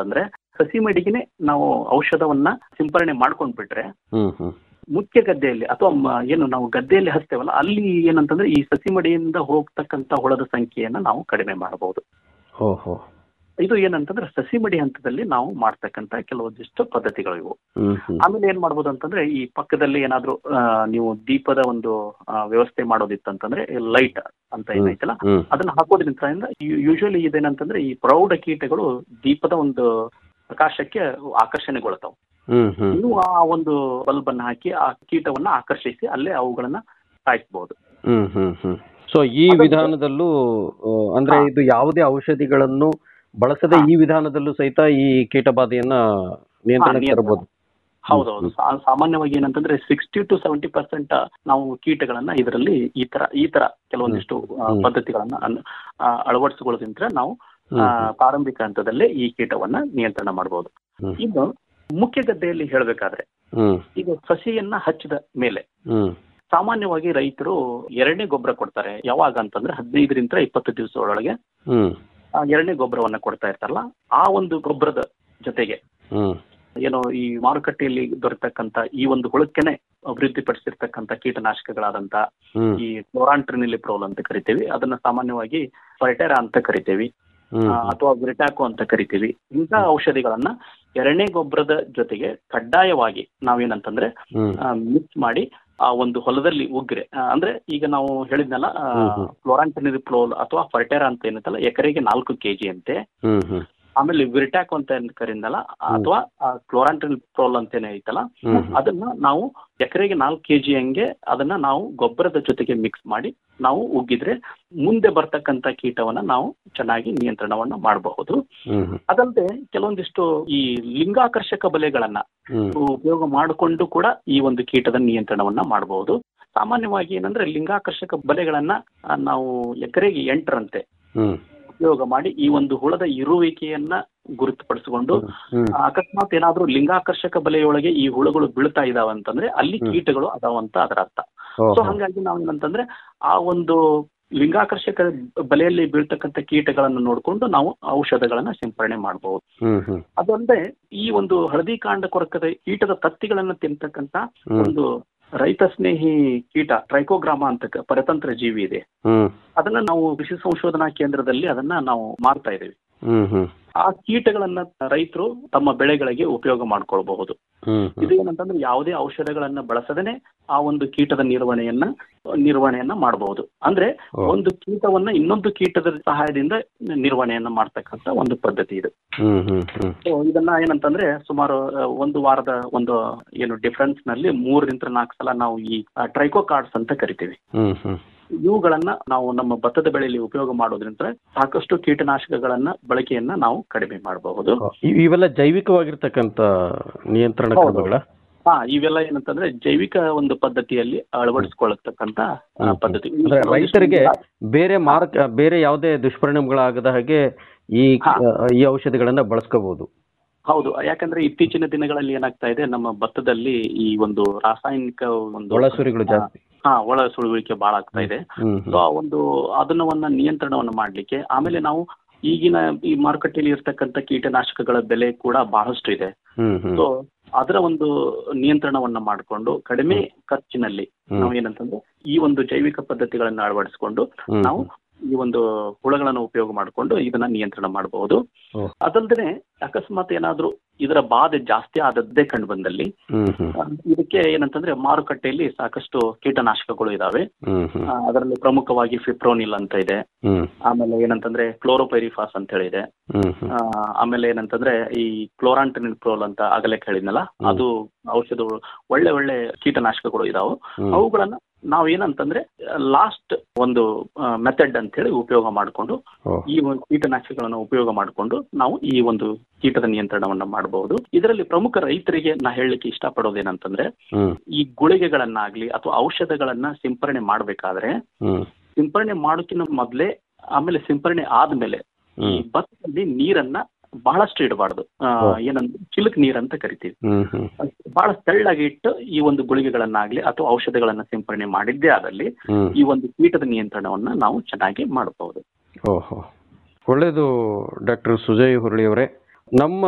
ಸಸಿ ಮಡಿಗೆನೆ ನಾವು ಔಷಧವನ್ನ ಸಿಂಪರಣೆ ಮಾಡ್ಕೊಂಡ್ಬಿಟ್ರೆ ಹ್ಮ್ ಹ್ಮ್ ಮುಖ್ಯ ಗದ್ದೆಯಲ್ಲಿ ಅಥವಾ ಮ- ಏನು ನಾವು ಗದ್ದೆಯಲ್ಲಿ ಹಚ್ತೇವಲ್ಲ ಅಲ್ಲಿ ಏನಂತಂದ್ರೆ ಈ ಸಸಿ ಮಡಿಯಿಂದ ಹೋಗ್ತಕ್ಕಂತ ಹುಳದ ಸಂಖ್ಯೆಯನ್ನ ನಾವು ಕಡಿಮೆ ಮಾಡಬಹುದು ಓಹೋ ಇದು ಏನಂತಂದ್ರೆ ಸಸಿ ಮಡಿ ಹಂತದಲ್ಲಿ ನಾವು ಮಾಡ್ತಕ್ಕಂತ ಕೆಲವೊಂದಿಷ್ಟು ಪದ್ಧತಿಗಳು ಇವು ಹ್ಮ್ ಹ್ಮ್ ಆಮೇಲೆ ಏನ್ ಮಾಡ್ಬೋದು ಅಂತಂದ್ರೆ ಈ ಪಕ್ಕದಲ್ಲಿ ಏನಾದ್ರೂ ಆ, ನೀವು ದೀಪದ ಒಂದು ಆ, ವ್ಯವಸ್ಥೆ ಮಾಡೋದಿತ್ತಂತಂದ್ರೆ ಲೈಟ್ ಅಂತ ಏನೈತಲ್ಲ ಹ್ಮ್. ಅದನ್ನ ಹಾಕೋದ್ರಿಂದ ಯೂಶುವಲಿ ಇದೇನಂತಂದ್ರೆ ಈ ಪ್ರೌಢ ಕೀಟಗಳು ದೀಪದ ಒಂದು ಪ್ರಕಾಶಕ್ಕೆ ಆಕರ್ಷಣೆಗೊಳ್ತಾವ ಹ್ಮ್ ಹ್ಮ್ ನೀವು ಆ ಒಂದು ಬಲ್ಬ್ ಅನ್ನ ಹಾಕಿ ಆ ಕೀಟವನ್ನ ಆಕರ್ಷಿಸಿ ಅಲ್ಲೇ ಅವುಗಳನ್ನ ಸಾಯಿಸಬಹುದು ಹ್ಮ್ ಹ್ಮ್ ಹ್ಮ್ ಸೊ ಈ ವಿಧಾನದಲ್ಲೂ ಆ, ಅಂದ್ರೆ ಇದು ಯಾವುದೇ ಔಷಧಿಗಳನ್ನು ಬಳಸದೆ ಈ ವಿಧಾನದಲ್ಲೂ ಸಹಿತ ಈ ಕೀಟಬಾಧೆಯನ್ನ ನಿಯಂತ್ರಣಕ್ಕೆ ನಿಯಂತ್ರಣ. ತರಬಹುದು ಹೌದೌದು ಸಾ- ಸಾಮಾನ್ಯವಾಗಿ ಏನಂತಂದ್ರೆ ಸಿಕ್ಸ್ಟಿ ಟು ಸೆವೆಂಟಿ ಪರ್ಸೆಂಟ್ ನಾವು ಕೀಟಗಳನ್ನ ಇದರಲ್ಲಿ ಈ ತರ ಈ ತರ ಕೆಲವೊಂದಿಷ್ಟು ಆ, ಹ್ಮ್. ಪದ್ಧತಿಗಳನ್ನ ಅನ್- ಆ, ಅಳವಡಿಸಿಕೊಳ್ಳೋದ್ರಿಂದ ನಾವು ಹ್ಮ್, ಆ, ಹ್ಮ್. ಪ್ರಾರಂಭಿಕ ಹಂತದಲ್ಲೇ ಈ ಕೀಟವನ್ನ ನಿಯಂತ್ರಣ ಮಾಡಬಹುದು ಹ್ಮ್. ಇನ್ನು ಮುಖ್ಯ ಗದ್ದೆಯಲ್ಲಿ ಹೇಳಬೇಕಾದ್ರೆ ಹ್ಮ್ ಈಗ ಸಸಿಯನ್ನ ಹಚ್ಚಿದ ಮೇಲೆ ಹ್ಮ್ ಸಾಮಾನ್ಯವಾಗಿ ರೈತರು ಎರಡನೇ ಗೊಬ್ಬರ ಕೊಡ್ತಾರೆ ಯಾವಾಗ ಅಂತಂದ್ರೆ ಹದಿನೈದರಿಂದ ಇಪ್ಪತ್ತು ದಿವಸದೊಳಗೆ ಹ್ಮ್ ಆ ಎರಡನೇ ಗೊಬ್ಬರವನ್ನ ಕೊಡ್ತಾ ಇರ್ತಾರಲ್ಲ ಆ ಒಂದು ಗೊಬ್ಬರದ ಜೊತೆಗೆ ಹ್ಮ್ ಏನೋ ಈ ಮಾರುಕಟ್ಟೆಯಲ್ಲಿ ದೊರೆತಕ್ಕಂತ ಈ ಒಂದು ಹುಳಕ್ಕೆನೆ ಅಭಿವೃದ್ಧಿಪಡಿಸಿರ್ತಕ್ಕಂಥ ಕೀಟನಾಶಕಗಳಾದಂತ ಹ್ಮ್. ಈ ಕ್ಲೋರಾಂಟ್ರಿನಿಲಿಪ್ರೋಲ್ ಅಂತ ಕರಿತೀವಿ ಅದನ್ನ ಸಾಮಾನ್ಯವಾಗಿ ಫೈಟೆರಾ ಅಂತ ಕರಿತೀವಿ ಹ್ಮ್. ಆ, ಅಥವಾ ಗ್ರಿಟಾಕೋ ಅಂತ ಕರಿತೀವಿ ಇಂಥ ಔಷಧಿಗಳನ್ನ ಎರಡನೇ ಗೊಬ್ಬರದ ಜೊತೆಗೆ ಕಡ್ಡಾಯವಾಗಿ ನಾವೇನಂತಂದ್ರೆ ಹ್ಮ್. ಮಿಕ್ಸ್ ಮಾಡಿ ಆ ಒಂದು ಹೊಲದಲ್ಲಿ ಉಗ್ರೆ ಆ, ಅಂದ್ರೆ ಈಗ ನಾವು ಹೇಳಿದ್ನಲ್ಲ ಹ್ಮ್, ಹ್ಮ್. ಕ್ಲೋರಾಂಟ್ರಿನಿಲಿಪ್ರೋಲ್ ಅಥವಾ ಫರ್ಟೆರಾ ಅಂತ ಏನಂತಲ್ಲ ಎಕರೆಗೆ ನಾಲ್ಕು ಕೆಜಿ ಅಂತೆ ಹ್ಮ್ ಹ್ಮ್ ಆಮೇಲೆ ವಿರ್ಟ್ಯಾಕ್ ಅಂತ ಏನ್ ಕರೀನಲ್ಲ ಅಥವಾ ಕ್ಲೋರಾಂಟ್ರಿಲ್ ಪ್ರೋಲ್ ಅಂತೇನೆ ಐತಲ್ಲ ಹ್ಮ್ ಹ್ಮ್. ಅದನ್ನ ನಾವು ಎಕರೆಗೆ ನಾಲ್ಕು ಕೆಜಿ ಹಂಗೆ ಅದನ್ನ ನಾವು ಗೊಬ್ಬರದ ಜೊತೆಗೆ ಮಿಕ್ಸ್ ಮಾಡಿ ನಾವು ಉಗ್ಗಿದ್ರೆ ಮುಂದೆ ಬರ್ತಕ್ಕಂತ ಕೀಟವನ್ನ ನಾವು ಚೆನ್ನಾಗಿ ನಿಯಂತ್ರಣವನ್ನ ಮಾಡಬಹುದು ಹ್ಮ್ ಹ್ಮ್. ಅದಲ್ಲದೆ ಕೆಲವೊಂದಿಷ್ಟು ಈ ಲಿಂಗಾಕರ್ಷಕ ಬಲೆಗಳನ್ನ ಹ್ಮ್. ಉಪಯೋಗ ಮಾಡಿಕೊಂಡು ಕೂಡ ಈ ಒಂದು ಕೀಟದ ನಿಯಂತ್ರಣವನ್ನ ಮಾಡಬಹುದು ಸಾಮಾನ್ಯವಾಗಿ ಏನಂದ್ರೆ ಲಿಂಗಾಕರ್ಷಕ ಬಲೆಗಳನ್ನ ಆ, ನಾವು ಎಕರೆಗೆ ಎಂಟರಂತೆ ಹ್ಮ್ ಉಪಯೋಗ ಮಾಡಿ ಈ ಒಂದು ಹುಳದ ಇರುವಿಕೆಯನ್ನ ಗುರುತುಪಡಿಸಿಕೊಂಡು ಹ್ಮ್. ಆ, ಅಕಸ್ಮಾತ್ ಏನಾದ್ರೂ ಲಿಂಗಾಕರ್ಷಕ ಬಲೆಯೊಳಗೆ ಈ ಹುಳುಗಳು ಬೀಳ್ತಾ ಇದಾವ ಅಂತಂದ್ರೆ ಅಲ್ಲಿ ಹ್ಮ್. ಕೀಟಗಳು ಅದಾವಂತ ಅದರ ಅರ್ಥ ಓಹೋ. ಸೊ ಹಂಗಾಗಿ ನಾವೇನಂತಂದ್ರೆ ಆ ಒಂದು ಲಿಂಗಾಕರ್ಷಕ ಬಲೆಯಲ್ಲಿ ಬೀಳ್ತಕ್ಕಂಥ ಕೀಟಗಳನ್ನು ನೋಡಿಕೊಂಡು ನಾವು ಔಷಧಗಳನ್ನ ಸಿಂಪರಣೆ ಮಾಡಬಹುದು ಹ್ಮ್ ಹ್ಮ್ ಅದಲ್ಲದೆ ಈ ಒಂದು ಹಳದಿ ಕಾಂಡ ಕೊರಕದ ಕೀಟದ ತತ್ತಿಗಳನ್ನ ತಿಂತಕ್ಕಂತ ಹ್ಮ್. ಒಂದು ರೈತ ಸ್ನೇಹಿ ಕೀಟ ಟ್ರೈಕೋಗ್ರಾಮ ಅಂತ ಕ- ಪರತಂತ್ರ ಜೀವಿ ಇದೆ ಹ್ಮ್ ಅದನ್ನ ನಾವು ಕೃಷಿ ಸಂಶೋಧನಾ ಕೇಂದ್ರದಲ್ಲಿ ಅದನ್ನ ನಾವು ಮಾರ್ತಾ ಇದ್ದೀವಿ ಹ್ಮ್ ಹ್ಮ್ ಆ ಕೀಟಗಳನ್ನ ರೈತರು ತಮ್ಮ ಬೆಳೆಗಳಿಗೆ ಉಪಯೋಗ ಮಾಡ್ಕೊಳ್ಬಹುದು ಹ್ಮ್ ಇದು ಏನಂತಂದ್ರೆ ಯಾವುದೇ ಔಷಧಗಳನ್ನ ಬಳಸದೇನೆ ಆ ಒಂದು ಕೀಟದ ನಿರ್ವಹಣೆಯನ್ನ ನಿರ್ವಹಣೆಯನ್ನ ಮಾಡಬಹುದು ಅಂದ್ರೆ ಓ. ಒಂದು ಕೀಟವನ್ನ ಇನ್ನೊಂದು ಕೀಟದ ಸಹಾಯದಿಂದ ನಿರ್ವಹಣೆಯನ್ನ ಮಾಡ್ತಕ್ಕಂತ ಒಂದು ಪದ್ಧತಿ ಇದು ಹ್ಮ್ ಹ್ಮ್ ಹ್ಮ್ So, ಇದನ್ನ ಏನಂತಂದ್ರೆ ಸುಮಾರು ಆ, ಒಂದು ವಾರದ ಒಂದು ಏನು ಡಿಫರೆನ್ಸ್ ನಲ್ಲಿ ಮೂರರಿಂದ ನಾಲ್ಕು ಸಲ ನಾವು ಈ ಟ್ರೈಕೋ ಕಾರ್ಡ್ಸ್ ಅಂತ ಕರಿತೀವಿ ಹ್ಮ್ ಹ್ಮ್ ಇವುಗಳನ್ನ ನಾವು ನಮ್ಮ ಭತ್ತದ ಬೆಳೆಯಲ್ಲಿ ಉಪಯೋಗ ಮಾಡೋದ್ರಿಂದ ಸಾಕಷ್ಟು ಕೀಟನಾಶಕಗಳನ್ನ ಬಳಕೆಯನ್ನ ನಾವು ಕಡಿಮೆ ಮಾಡಬಹುದು ಇ- ಇವೆಲ್ಲ ಜೈವಿಕವಾಗಿರ್ತಕ್ಕಂಥ ನಿಯಂತ್ರಣ ಹೌದು. ಕ್ರಮಗಳ ಹಾ ಇವೆಲ್ಲ ಏನಂತಂದ್ರೆ ಜೈವಿಕ ಒಂದು ಪದ್ಧತಿಯಲ್ಲಿ ಅಳವಡಿಸಿಕೊಳ್ಳತಕ್ಕಂತ ಆ, ಪದ್ಧತಿ ಅಂದ್ರೆ ರೈತರಿಗೆ ಬೇರೆ ಮಾರಕ ಬೇರೆ ಯಾವುದೇ ದುಷ್ಪರಿಣಾಮಗಳಾಗದ ಹಾಗೆ ಈ ಈ ಔಷಧಿಗಳನ್ನ ಬಳಸ್ಕೋಬಹುದು ಹೌದು ಯಾಕಂದ್ರೆ ಇತ್ತೀಚಿನ ದಿನಗಳಲ್ಲಿ ಏನಾಗ್ತಾ ಇದೆ ನಮ್ಮ ಭತ್ತದಲ್ಲಿ ಈ ಒಂದು ರಾಸಾಯನಿಕ ಒಂದು ಒಳಸುರಿಗಳು ಜಾಸ್ತಿ ಹಾ ಒಳ ಸುಳುವಿಕೆ ಬಹಳ ಆಗ್ತಾ ಇದೆ ಹ್ಮ್ ಸೊ ಆ ಒಂದು ಅದನ್ನವನ್ನ ನಿಯಂತ್ರಣವನ್ನ ಮಾಡ್ಲಿಕ್ಕೆ ಆಮೇಲೆ ನಾವು ಈಗಿನ ಈ ಮಾರುಕಟ್ಟೆಯಲ್ಲಿ ಇರ್ತಕ್ಕಂಥ ಕೀಟನಾಶಕಗಳ ಬೆಲೆ ಕೂಡ ಬಹಳಷ್ಟು ಇದೆ ಹ್ಮ್ ಹ್ಮ್ ಸೊ ಅದರ ಒಂದು ನಿಯಂತ್ರಣವನ್ನ ಮಾಡಿಕೊಂಡು ಕಡಿಮೆ ಖರ್ಚಿನಲ್ಲಿ ಹ್ಮ್. ನಾವು ಏನಂತಂದ್ರೆ ಈ ಒಂದು ಜೈವಿಕ ಪದ್ಧತಿಗಳನ್ನ ಅಳವಡಿಸಿಕೊಂಡು ಹ್ಮ್. ನಾವು ಈ ಒಂದು ಹುಳಗಳನ್ನು ಉಪಯೋಗ ಮಾಡಿಕೊಂಡು ಇದನ್ನ ನಿಯಂತ್ರಣ ಮಾಡಬಹುದು ಓ. ಅದಲ್ಲದೆ ಅಕಸ್ಮಾತ್ ಏನಾದ್ರೂ ಇದರ ಬಾಧೆ ಜಾಸ್ತಿ ಆದದ್ದೇ ಕಂಡು ಬಂದಲ್ಲಿ ಹ್ಮ್ ಹ್ಮ್ ಆ, ಇದಕ್ಕೆ ಏನಂತಂದ್ರೆ ಮಾರುಕಟ್ಟೆಯಲ್ಲಿ ಸಾಕಷ್ಟು ಕೀಟನಾಶಕಗಳು ಇದಾವೆ ಹ್ಮ್ ಹ್ಮ್ ಆ, ಅದರಲ್ಲಿ ಪ್ರಮುಖವಾಗಿ ಫಿಪ್ರೋನಿಲ್ ಅಂತ ಇದೆ ಹ್ಮ್ ಆಮೇಲೆ ಏನಂತಂದ್ರೆ ಕ್ಲೋರೋಪೈರಿಫಾಸ್ ಅಂತ ಹೇಳಿ ಇದೆ ಹ್ಮ್ ಹ್ಮ್ ಆ, ಆಮೇಲೆ ಏನಂತಂದ್ರೆ ಈ ಕ್ಲೋರಾಂಟಿನಿಲ್ ಪ್ರೋಲ್ ಅಂತ ಆಗಲೇ ಹೇಳಿದ್ನಲ್ಲ ಅದು ಔಷಧಗಳು ಒಳ್ಳೆ ಒಳ್ಳೆ ಕೀಟನಾಶಕಗಳು ಇದಾವೆ ಹ್ಮ್. ಅವುಗಳನ್ನ ನಾವ್ ಏನಂತಂದ್ರೆ ಲಾಸ್ಟ್ ಒಂದು ಮೆಥಡ್ ಅಂತ ಹೇಳಿ ಉಪಯೋಗ ಮಾಡಿಕೊಂಡು ಓ. ಈ ಒಂದು ಕೀಟನಾಶಕಗಳನ್ನ ಉಪಯೋಗ ಮಾಡಿಕೊಂಡು ನಾವು ಈ ಒಂದು ಕೀಟದ ನಿಯಂತ್ರಣವನ್ನ ಮಾಡಬಹುದು ಇದರಲ್ಲಿ ಪ್ರಮುಖ ರೈತರಿಗೆ ನಾ ಹೇಳಲಿಕ್ಕೆ ಇಷ್ಟಪಡೋದೇನಂತಂದ್ರೆ ಹ್ಮ್ ಈ ಗುಳಿಗೆಗಳನ್ನಾಗ್ಲಿ ಅಥವಾ ಔಷಧಗಳನ್ನ ಸಿಂಪರಣೆ ಮಾಡ್ಬೇಕಾದ್ರೆ ಹ್ಮ್ ಸಿಂಪರಣೆ ಮಾಡೋಕ್ಕಿಂತ ಮೊದಲೇ ಆಮೇಲೆ ಸಿಂಪರಣೆ ಆದ್ಮೇಲೆ ಈ ಭತ್ತದಲ್ಲಿ ನೀರನ್ನ ಬಹಳಷ್ಟು ಇಡಬಾರ್ದು ಓ. ಏನಂದ್ರೆ ಚಿಲುಕ್ ನೀರ್ ಅಂತ ಕರಿತೀವಿ ಹ್ಮ್ ಹ್ಮ್ ಬಹಳ ತೆಳ್ಳಗೆ ಇಟ್ಟು ಈ ಒಂದು ಗುಳಿಗೆಗಳನ್ನಾಗ್ಲಿ ಅಥವಾ ಔಷಧಗಳನ್ನ ಸಿಂಪರಣೆ ಮಾಡಿದ್ದೇ ಆದಲ್ಲಿ ಹ್ಮ್. ಈ ಒಂದು ಕೀಟದ ನಿಯಂತ್ರಣವನ್ನ ನಾವು ಚೆನ್ನಾಗಿ ಮಾಡಬಹುದು ಓಹೋ ಒಳ್ಳೆಯದು ಡಾಕ್ಟರ್ ಸುಜಯ್ ಹುರಳಿ ಅವರೇ ನಮ್ಮ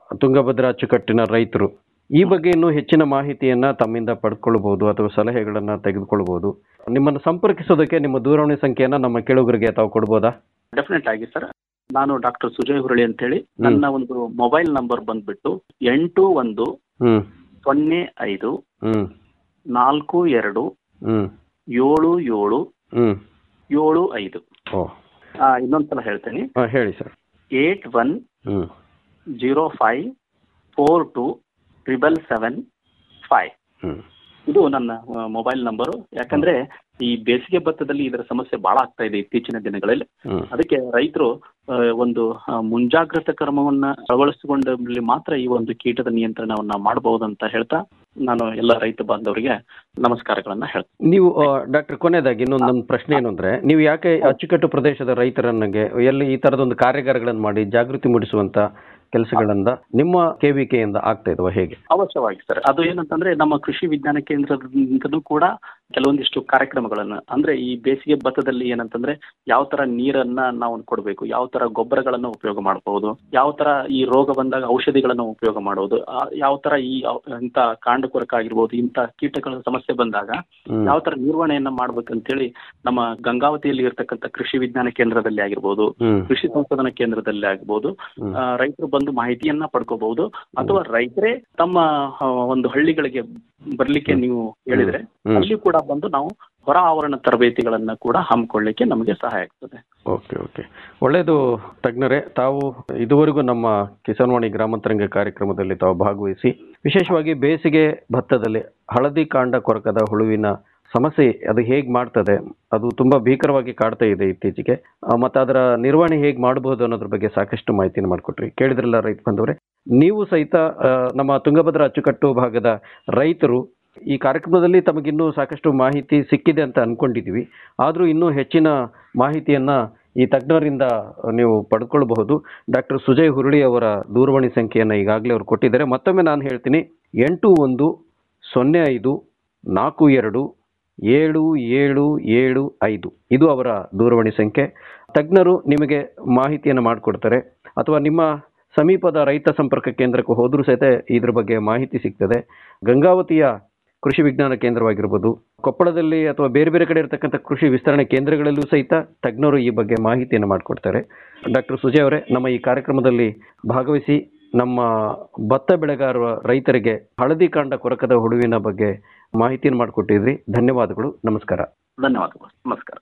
ತುಂಗಭದ್ರಾ ಅಚ್ಚುಕಟ್ಟಿನ ರೈತರು ಈ ಬಗ್ಗೆ ಇನ್ನೂ ಹೆಚ್ಚಿನ ಮಾಹಿತಿಯನ್ನ ತಮ್ಮಿಂದ ಪಡ್ಕೊಳ್ಬಹುದು ಅಥವಾ ಸಲಹೆಗಳನ್ನ ತೆಗೆದುಕೊಳ್ಬಹುದು ನಿಮ್ಮನ್ನು ಸಂಪರ್ಕಿಸೋದಕ್ಕೆ ನಿಮ್ಮ ದೂರವಾಣಿ ಸಂಖ್ಯೆಯನ್ನ ನಮ್ಮ ಕೇಳುಗರಿಗೆ ತಾವು ಕೊಡ್ಬೋದಾ ಡೆಫಿನೆಟ್ ಆಗಿ ಸರ್ ನಾನು ಡಾಕ್ಟರ್ ಸುಜಯ್ ಹುರಳಿ ಅಂತ ಹೇಳಿ ನನ್ನ ಒಂದು ಮೊಬೈಲ್ ನಂಬರ್ ಬಂದ್ಬಿಟ್ಟು ಎಂಟು ಒಂದು ಹ್ಮ್ ಸೊನ್ನೆ ಐದು ಹ್ಮ್ ನಾಲ್ಕು ಎರಡು ಹ್ಮ್ ಏಳು ಏಳು ಹ್ಮ್ ಏಳು ಐದು ಓ ಆ, ಇನ್ನೊಂದ್ಸಲ ಹೇಳ್ತೇನೆ ಹಾ, ಹೇಳಿ sir eight one hmm zero five four two triple seven five hmm ಇದು ನನ್ನ ಮೊಬೈಲ್ ನಂಬರು ಯಾಕಂದ್ರೆ ಈ ಬೇಸಿಗೆ ಭತ್ತದಲ್ಲಿ ಇದರ ಸಮಸ್ಯೆ ಬಹಳ ಆಗ್ತಾ ಇದೆ ಇತ್ತೀಚಿನ ದಿನಗಳಲ್ಲಿ ಹ್ಮ್ ಅದಕ್ಕೆ ರೈತರು ಆ, ಒಂದು ಆ, ಮುಂಜಾಗ್ರತಾ ಕ್ರಮವನ್ನ ಅಳವಡಿಸಿಕೊಂಡಲ್ಲಿ ಮಾತ್ರ ಈ ಒಂದು ಕೀಟದ ನಿಯಂತ್ರಣವನ್ನ ಮಾಡಬಹುದು ಅಂತ ಹೇಳ್ತಾ ನಾನು ಎಲ್ಲ ರೈತ ಬಾಂಧವರಿಗೆ ನಮಸ್ಕಾರಗಳನ್ನ ಹೇಳ್ತೇನೆ ನೀವು ಡಾಕ್ಟರ್ ಕೊನೆಯದಾಗಿ ಇನ್ನೊಂದು ನನ್ನ ಪ್ರಶ್ನೆ ಏನು ಅಂದ್ರೆ ನೀವು ಯಾಕೆ ಅಚ್ಚುಕಟ್ಟು ಪ್ರದೇಶದ ರೈತರನ್ನಗೆ ಎಲ್ಲಿ ಈ ತರದೊಂದು ಕಾರ್ಯಾಗಾರಗಳನ್ನು ಮಾಡಿ ಜಾಗೃತಿ ಮೂಡಿಸುವಂತ ಕೆಲಸಗಳನ್ನ ನಿಮ್ಮ ಕೆವಿಕೆಯಿಂದ ಆಗ್ತಾ ಇದಾವ ಹೇಗೆ ಅವಶ್ಯವಾಗಿ ಸರ್ ಅದು ಏನಂತಂದ್ರೆ ನಮ್ಮ ಕೃಷಿ ವಿಜ್ಞಾನ ಕೇಂದ್ರದಿಂದಲೂ ಕೂಡ ಕೆಲವೊಂದಿಷ್ಟು ಕಾರ್ಯಕ್ರಮಗಳನ್ನ ಅಂದ್ರೆ ಈ ಬೇಸಿಗೆ ಭತ್ತದಲ್ಲಿ ಏನಂತಂದ್ರೆ ಯಾವ ತರ ನೀರನ್ನ ನಾವು ಕೊಡಬೇಕು ಯಾವ ತರ ಗೊಬ್ಬರಗಳನ್ನ ಉಪಯೋಗ ಮಾಡಬಹುದು ಯಾವ ತರ ಈ ರೋಗ ಬಂದಾಗ ಔಷಧಿಗಳನ್ನ ಉಪಯೋಗ ಮಾಡೋದು ಆ, ಯಾವ ತರ ಈ ಔ- ಇಂಥ ಕಾಂಡ ಕೊರಕ ಆಗಿರ್ಬೋದು ಇಂಥ ಕೀಟಗಳ ಸಮಸ್ಯೆ ಬಂದಾಗ ಹ್ಮ್. ಯಾವ ತರ ನಿರ್ವಹಣೆಯನ್ನ ಮಾಡ್ಬೇಕಂತೇಳಿ ನಮ್ಮ ಗಂಗಾವತಿಯಲ್ಲಿ ಇರ್ತಕ್ಕಂಥ ಕೃಷಿ ವಿಜ್ಞಾನ ಕೇಂದ್ರದಲ್ಲಿ ಆಗಿರ್ಬೋದು ಹ್ಮ್. ಕೃಷಿ ಸಂಶೋಧನಾ ಕೇಂದ್ರದಲ್ಲಿ ಆಗ್ಬೋದು ಆ, ರೈತರು ಬಂದು ಮಾಹಿತಿಯನ್ನ ಪಡ್ಕೋಬಹುದು ಅಥವಾ ರೈತರೇ ತಮ್ಮ ಆ, ಒಂದು ಹಳ್ಳಿಗಳಿಗೆ ಬರ್ಲಿಕ್ಕೆ ನೀವು ಹೇಳಿದ್ರೆ ಹ್ಮ್. ಅಲ್ಲಿ ಕೂಡ ಬಂದು ನಾವು ಹೊರ ಆವರಣ ತರಬೇತಿಗಳನ್ನ ಕೂಡ ಹಮ್ಮಿಕೊಳ್ಳಿಕ್ಕೆ ನಮಗೆ ಸಹಾಯ ಆಗ್ತದೆ ಓಕೆ ಓಕೆ ಒಳ್ಳೆಯದು ತಜ್ಞರೇ ತಾವು ಇದುವರೆಗೂ ನಮ್ಮ ಕಿಸಾನ್ವಾಣಿ ಗ್ರಾಮಾಂತರಂಗ ಕಾರ್ಯಕ್ರಮದಲ್ಲಿ ತಾವು ಭಾಗವಹಿಸಿ ವಿಶೇಷವಾಗಿ ಬೇಸಿಗೆ ಭತ್ತದಲ್ಲಿ ಹಳದಿ ಕಾಂಡ ಕೊರಕದ ಹುಳುವಿನ ಸಮಸ್ಯೆ ಅದು ಹೇಗೆ ಮಾಡ್ತದೆ ಅದು ತುಂಬಾ ಭೀಕರವಾಗಿ ಕಾಡ್ತಾ ಇದೆ ಇತ್ತೀಚೆಗೆ ಆ, ಮತ್ತೆ ಅದರ ನಿರ್ವಹಣೆ ಹೇಗೆ ಮಾಡಬಹುದು ಅನ್ನೋದ್ರ ಬಗ್ಗೆ ಸಾಕಷ್ಟು ಮಾಹಿತಿಯನ್ನು ಮಾಡಿಕೊಟ್ರಿ ಕೇಳಿದ್ರಲ್ಲ ರೈತ ಬಂದವರೇ ನೀವು ಸಹಿತ ಆ, ನಮ್ಮ ತುಂಗಭದ್ರಾ ಅಚ್ಚುಕಟ್ಟು ಭಾಗದ ರೈತರು ಈ ಕಾರ್ಯಕ್ರಮದಲ್ಲಿ ತಮಗಿನ್ನೂ ಸಾಕಷ್ಟು ಮಾಹಿತಿ ಸಿಕ್ಕಿದೆ ಅಂತ ಅನ್ಕೊಂಡಿದೀವಿ ಆದರೂ ಇನ್ನೂ ಹೆಚ್ಚಿನ ಮಾಹಿತಿಯನ್ನ ಈ ತಜ್ಞರಿಂದ ನೀವು ಪಡ್ಕೊಳ್ಬಹುದು ಡಾಕ್ಟರ್ ಸುಜಯ್ ಹುರುಳಿ ಅವರ ದೂರವಾಣಿ ಸಂಖ್ಯೆಯನ್ನು ಈಗಾಗಲೇ ಅವರು ಕೊಟ್ಟಿದ್ದಾರೆ ಮತ್ತೊಮ್ಮೆ ನಾನು ಹೇಳ್ತೀನಿ ಎಂಟು ಒಂದು ಸೊನ್ನೆ ಐದು ನಾಲ್ಕು ಎರಡು ಏಳು ಏಳು ಏಳು ಐದು ಇದು ಅವರ ದೂರವಾಣಿ ಸಂಖ್ಯೆ ತಜ್ಞರು ನಿಮಗೆ ಮಾಹಿತಿಯನ್ನು ಮಾಡಿಕೊಡ್ತಾರೆ ಅಥವಾ ನಿಮ್ಮ ಸಮೀಪದ ರೈತ ಸಂಪರ್ಕ ಕೇಂದ್ರಕ್ಕೆ ಹೋದರೂ ಸಹಿತ ಇದ್ರ ಬಗ್ಗೆ ಮಾಹಿತಿ ಸಿಗ್ತದೆ ಗಂಗಾವತಿಯ ಕೃಷಿ ವಿಜ್ಞಾನ ಕೇಂದ್ರವಾಗಿರ್ಬೋದು ಕೊಪ್ಪಳದಲ್ಲಿ ಅಥವಾ ಬೇರೆ ಬೇರೆ ಕಡೆ ಇರತಕ್ಕಂಥ ಕೃಷಿ ವಿಸ್ತರಣೆ ಕೇಂದ್ರಗಳಲ್ಲೂ ಸಹಿತ ತಜ್ಞರು ಈ ಬಗ್ಗೆ ಮಾಹಿತಿಯನ್ನು ಮಾಡಿಕೊಡ್ತಾರೆ ಡಾಕ್ಟರ್ ಸುಜಯ್ ಅವರೇ ನಮ್ಮ ಈ ಕಾರ್ಯಕ್ರಮದಲ್ಲಿ ಭಾಗವಹಿಸಿ ನಮ್ಮ ಭತ್ತ ಬೆಳೆಗಾರರ ರೈತರಿಗೆ ಹಳದಿ ಕಾಂಡ ಕೊರಕದ ಹುಳುವಿನ ಬಗ್ಗೆ ಮಾಹಿತಿಯನ್ನು ಮಾಡಿಕೊಟ್ಟಿದ್ರಿ ಧನ್ಯವಾದಗಳು ನಮಸ್ಕಾರ ಧನ್ಯವಾದಗಳು ನಮಸ್ಕಾರ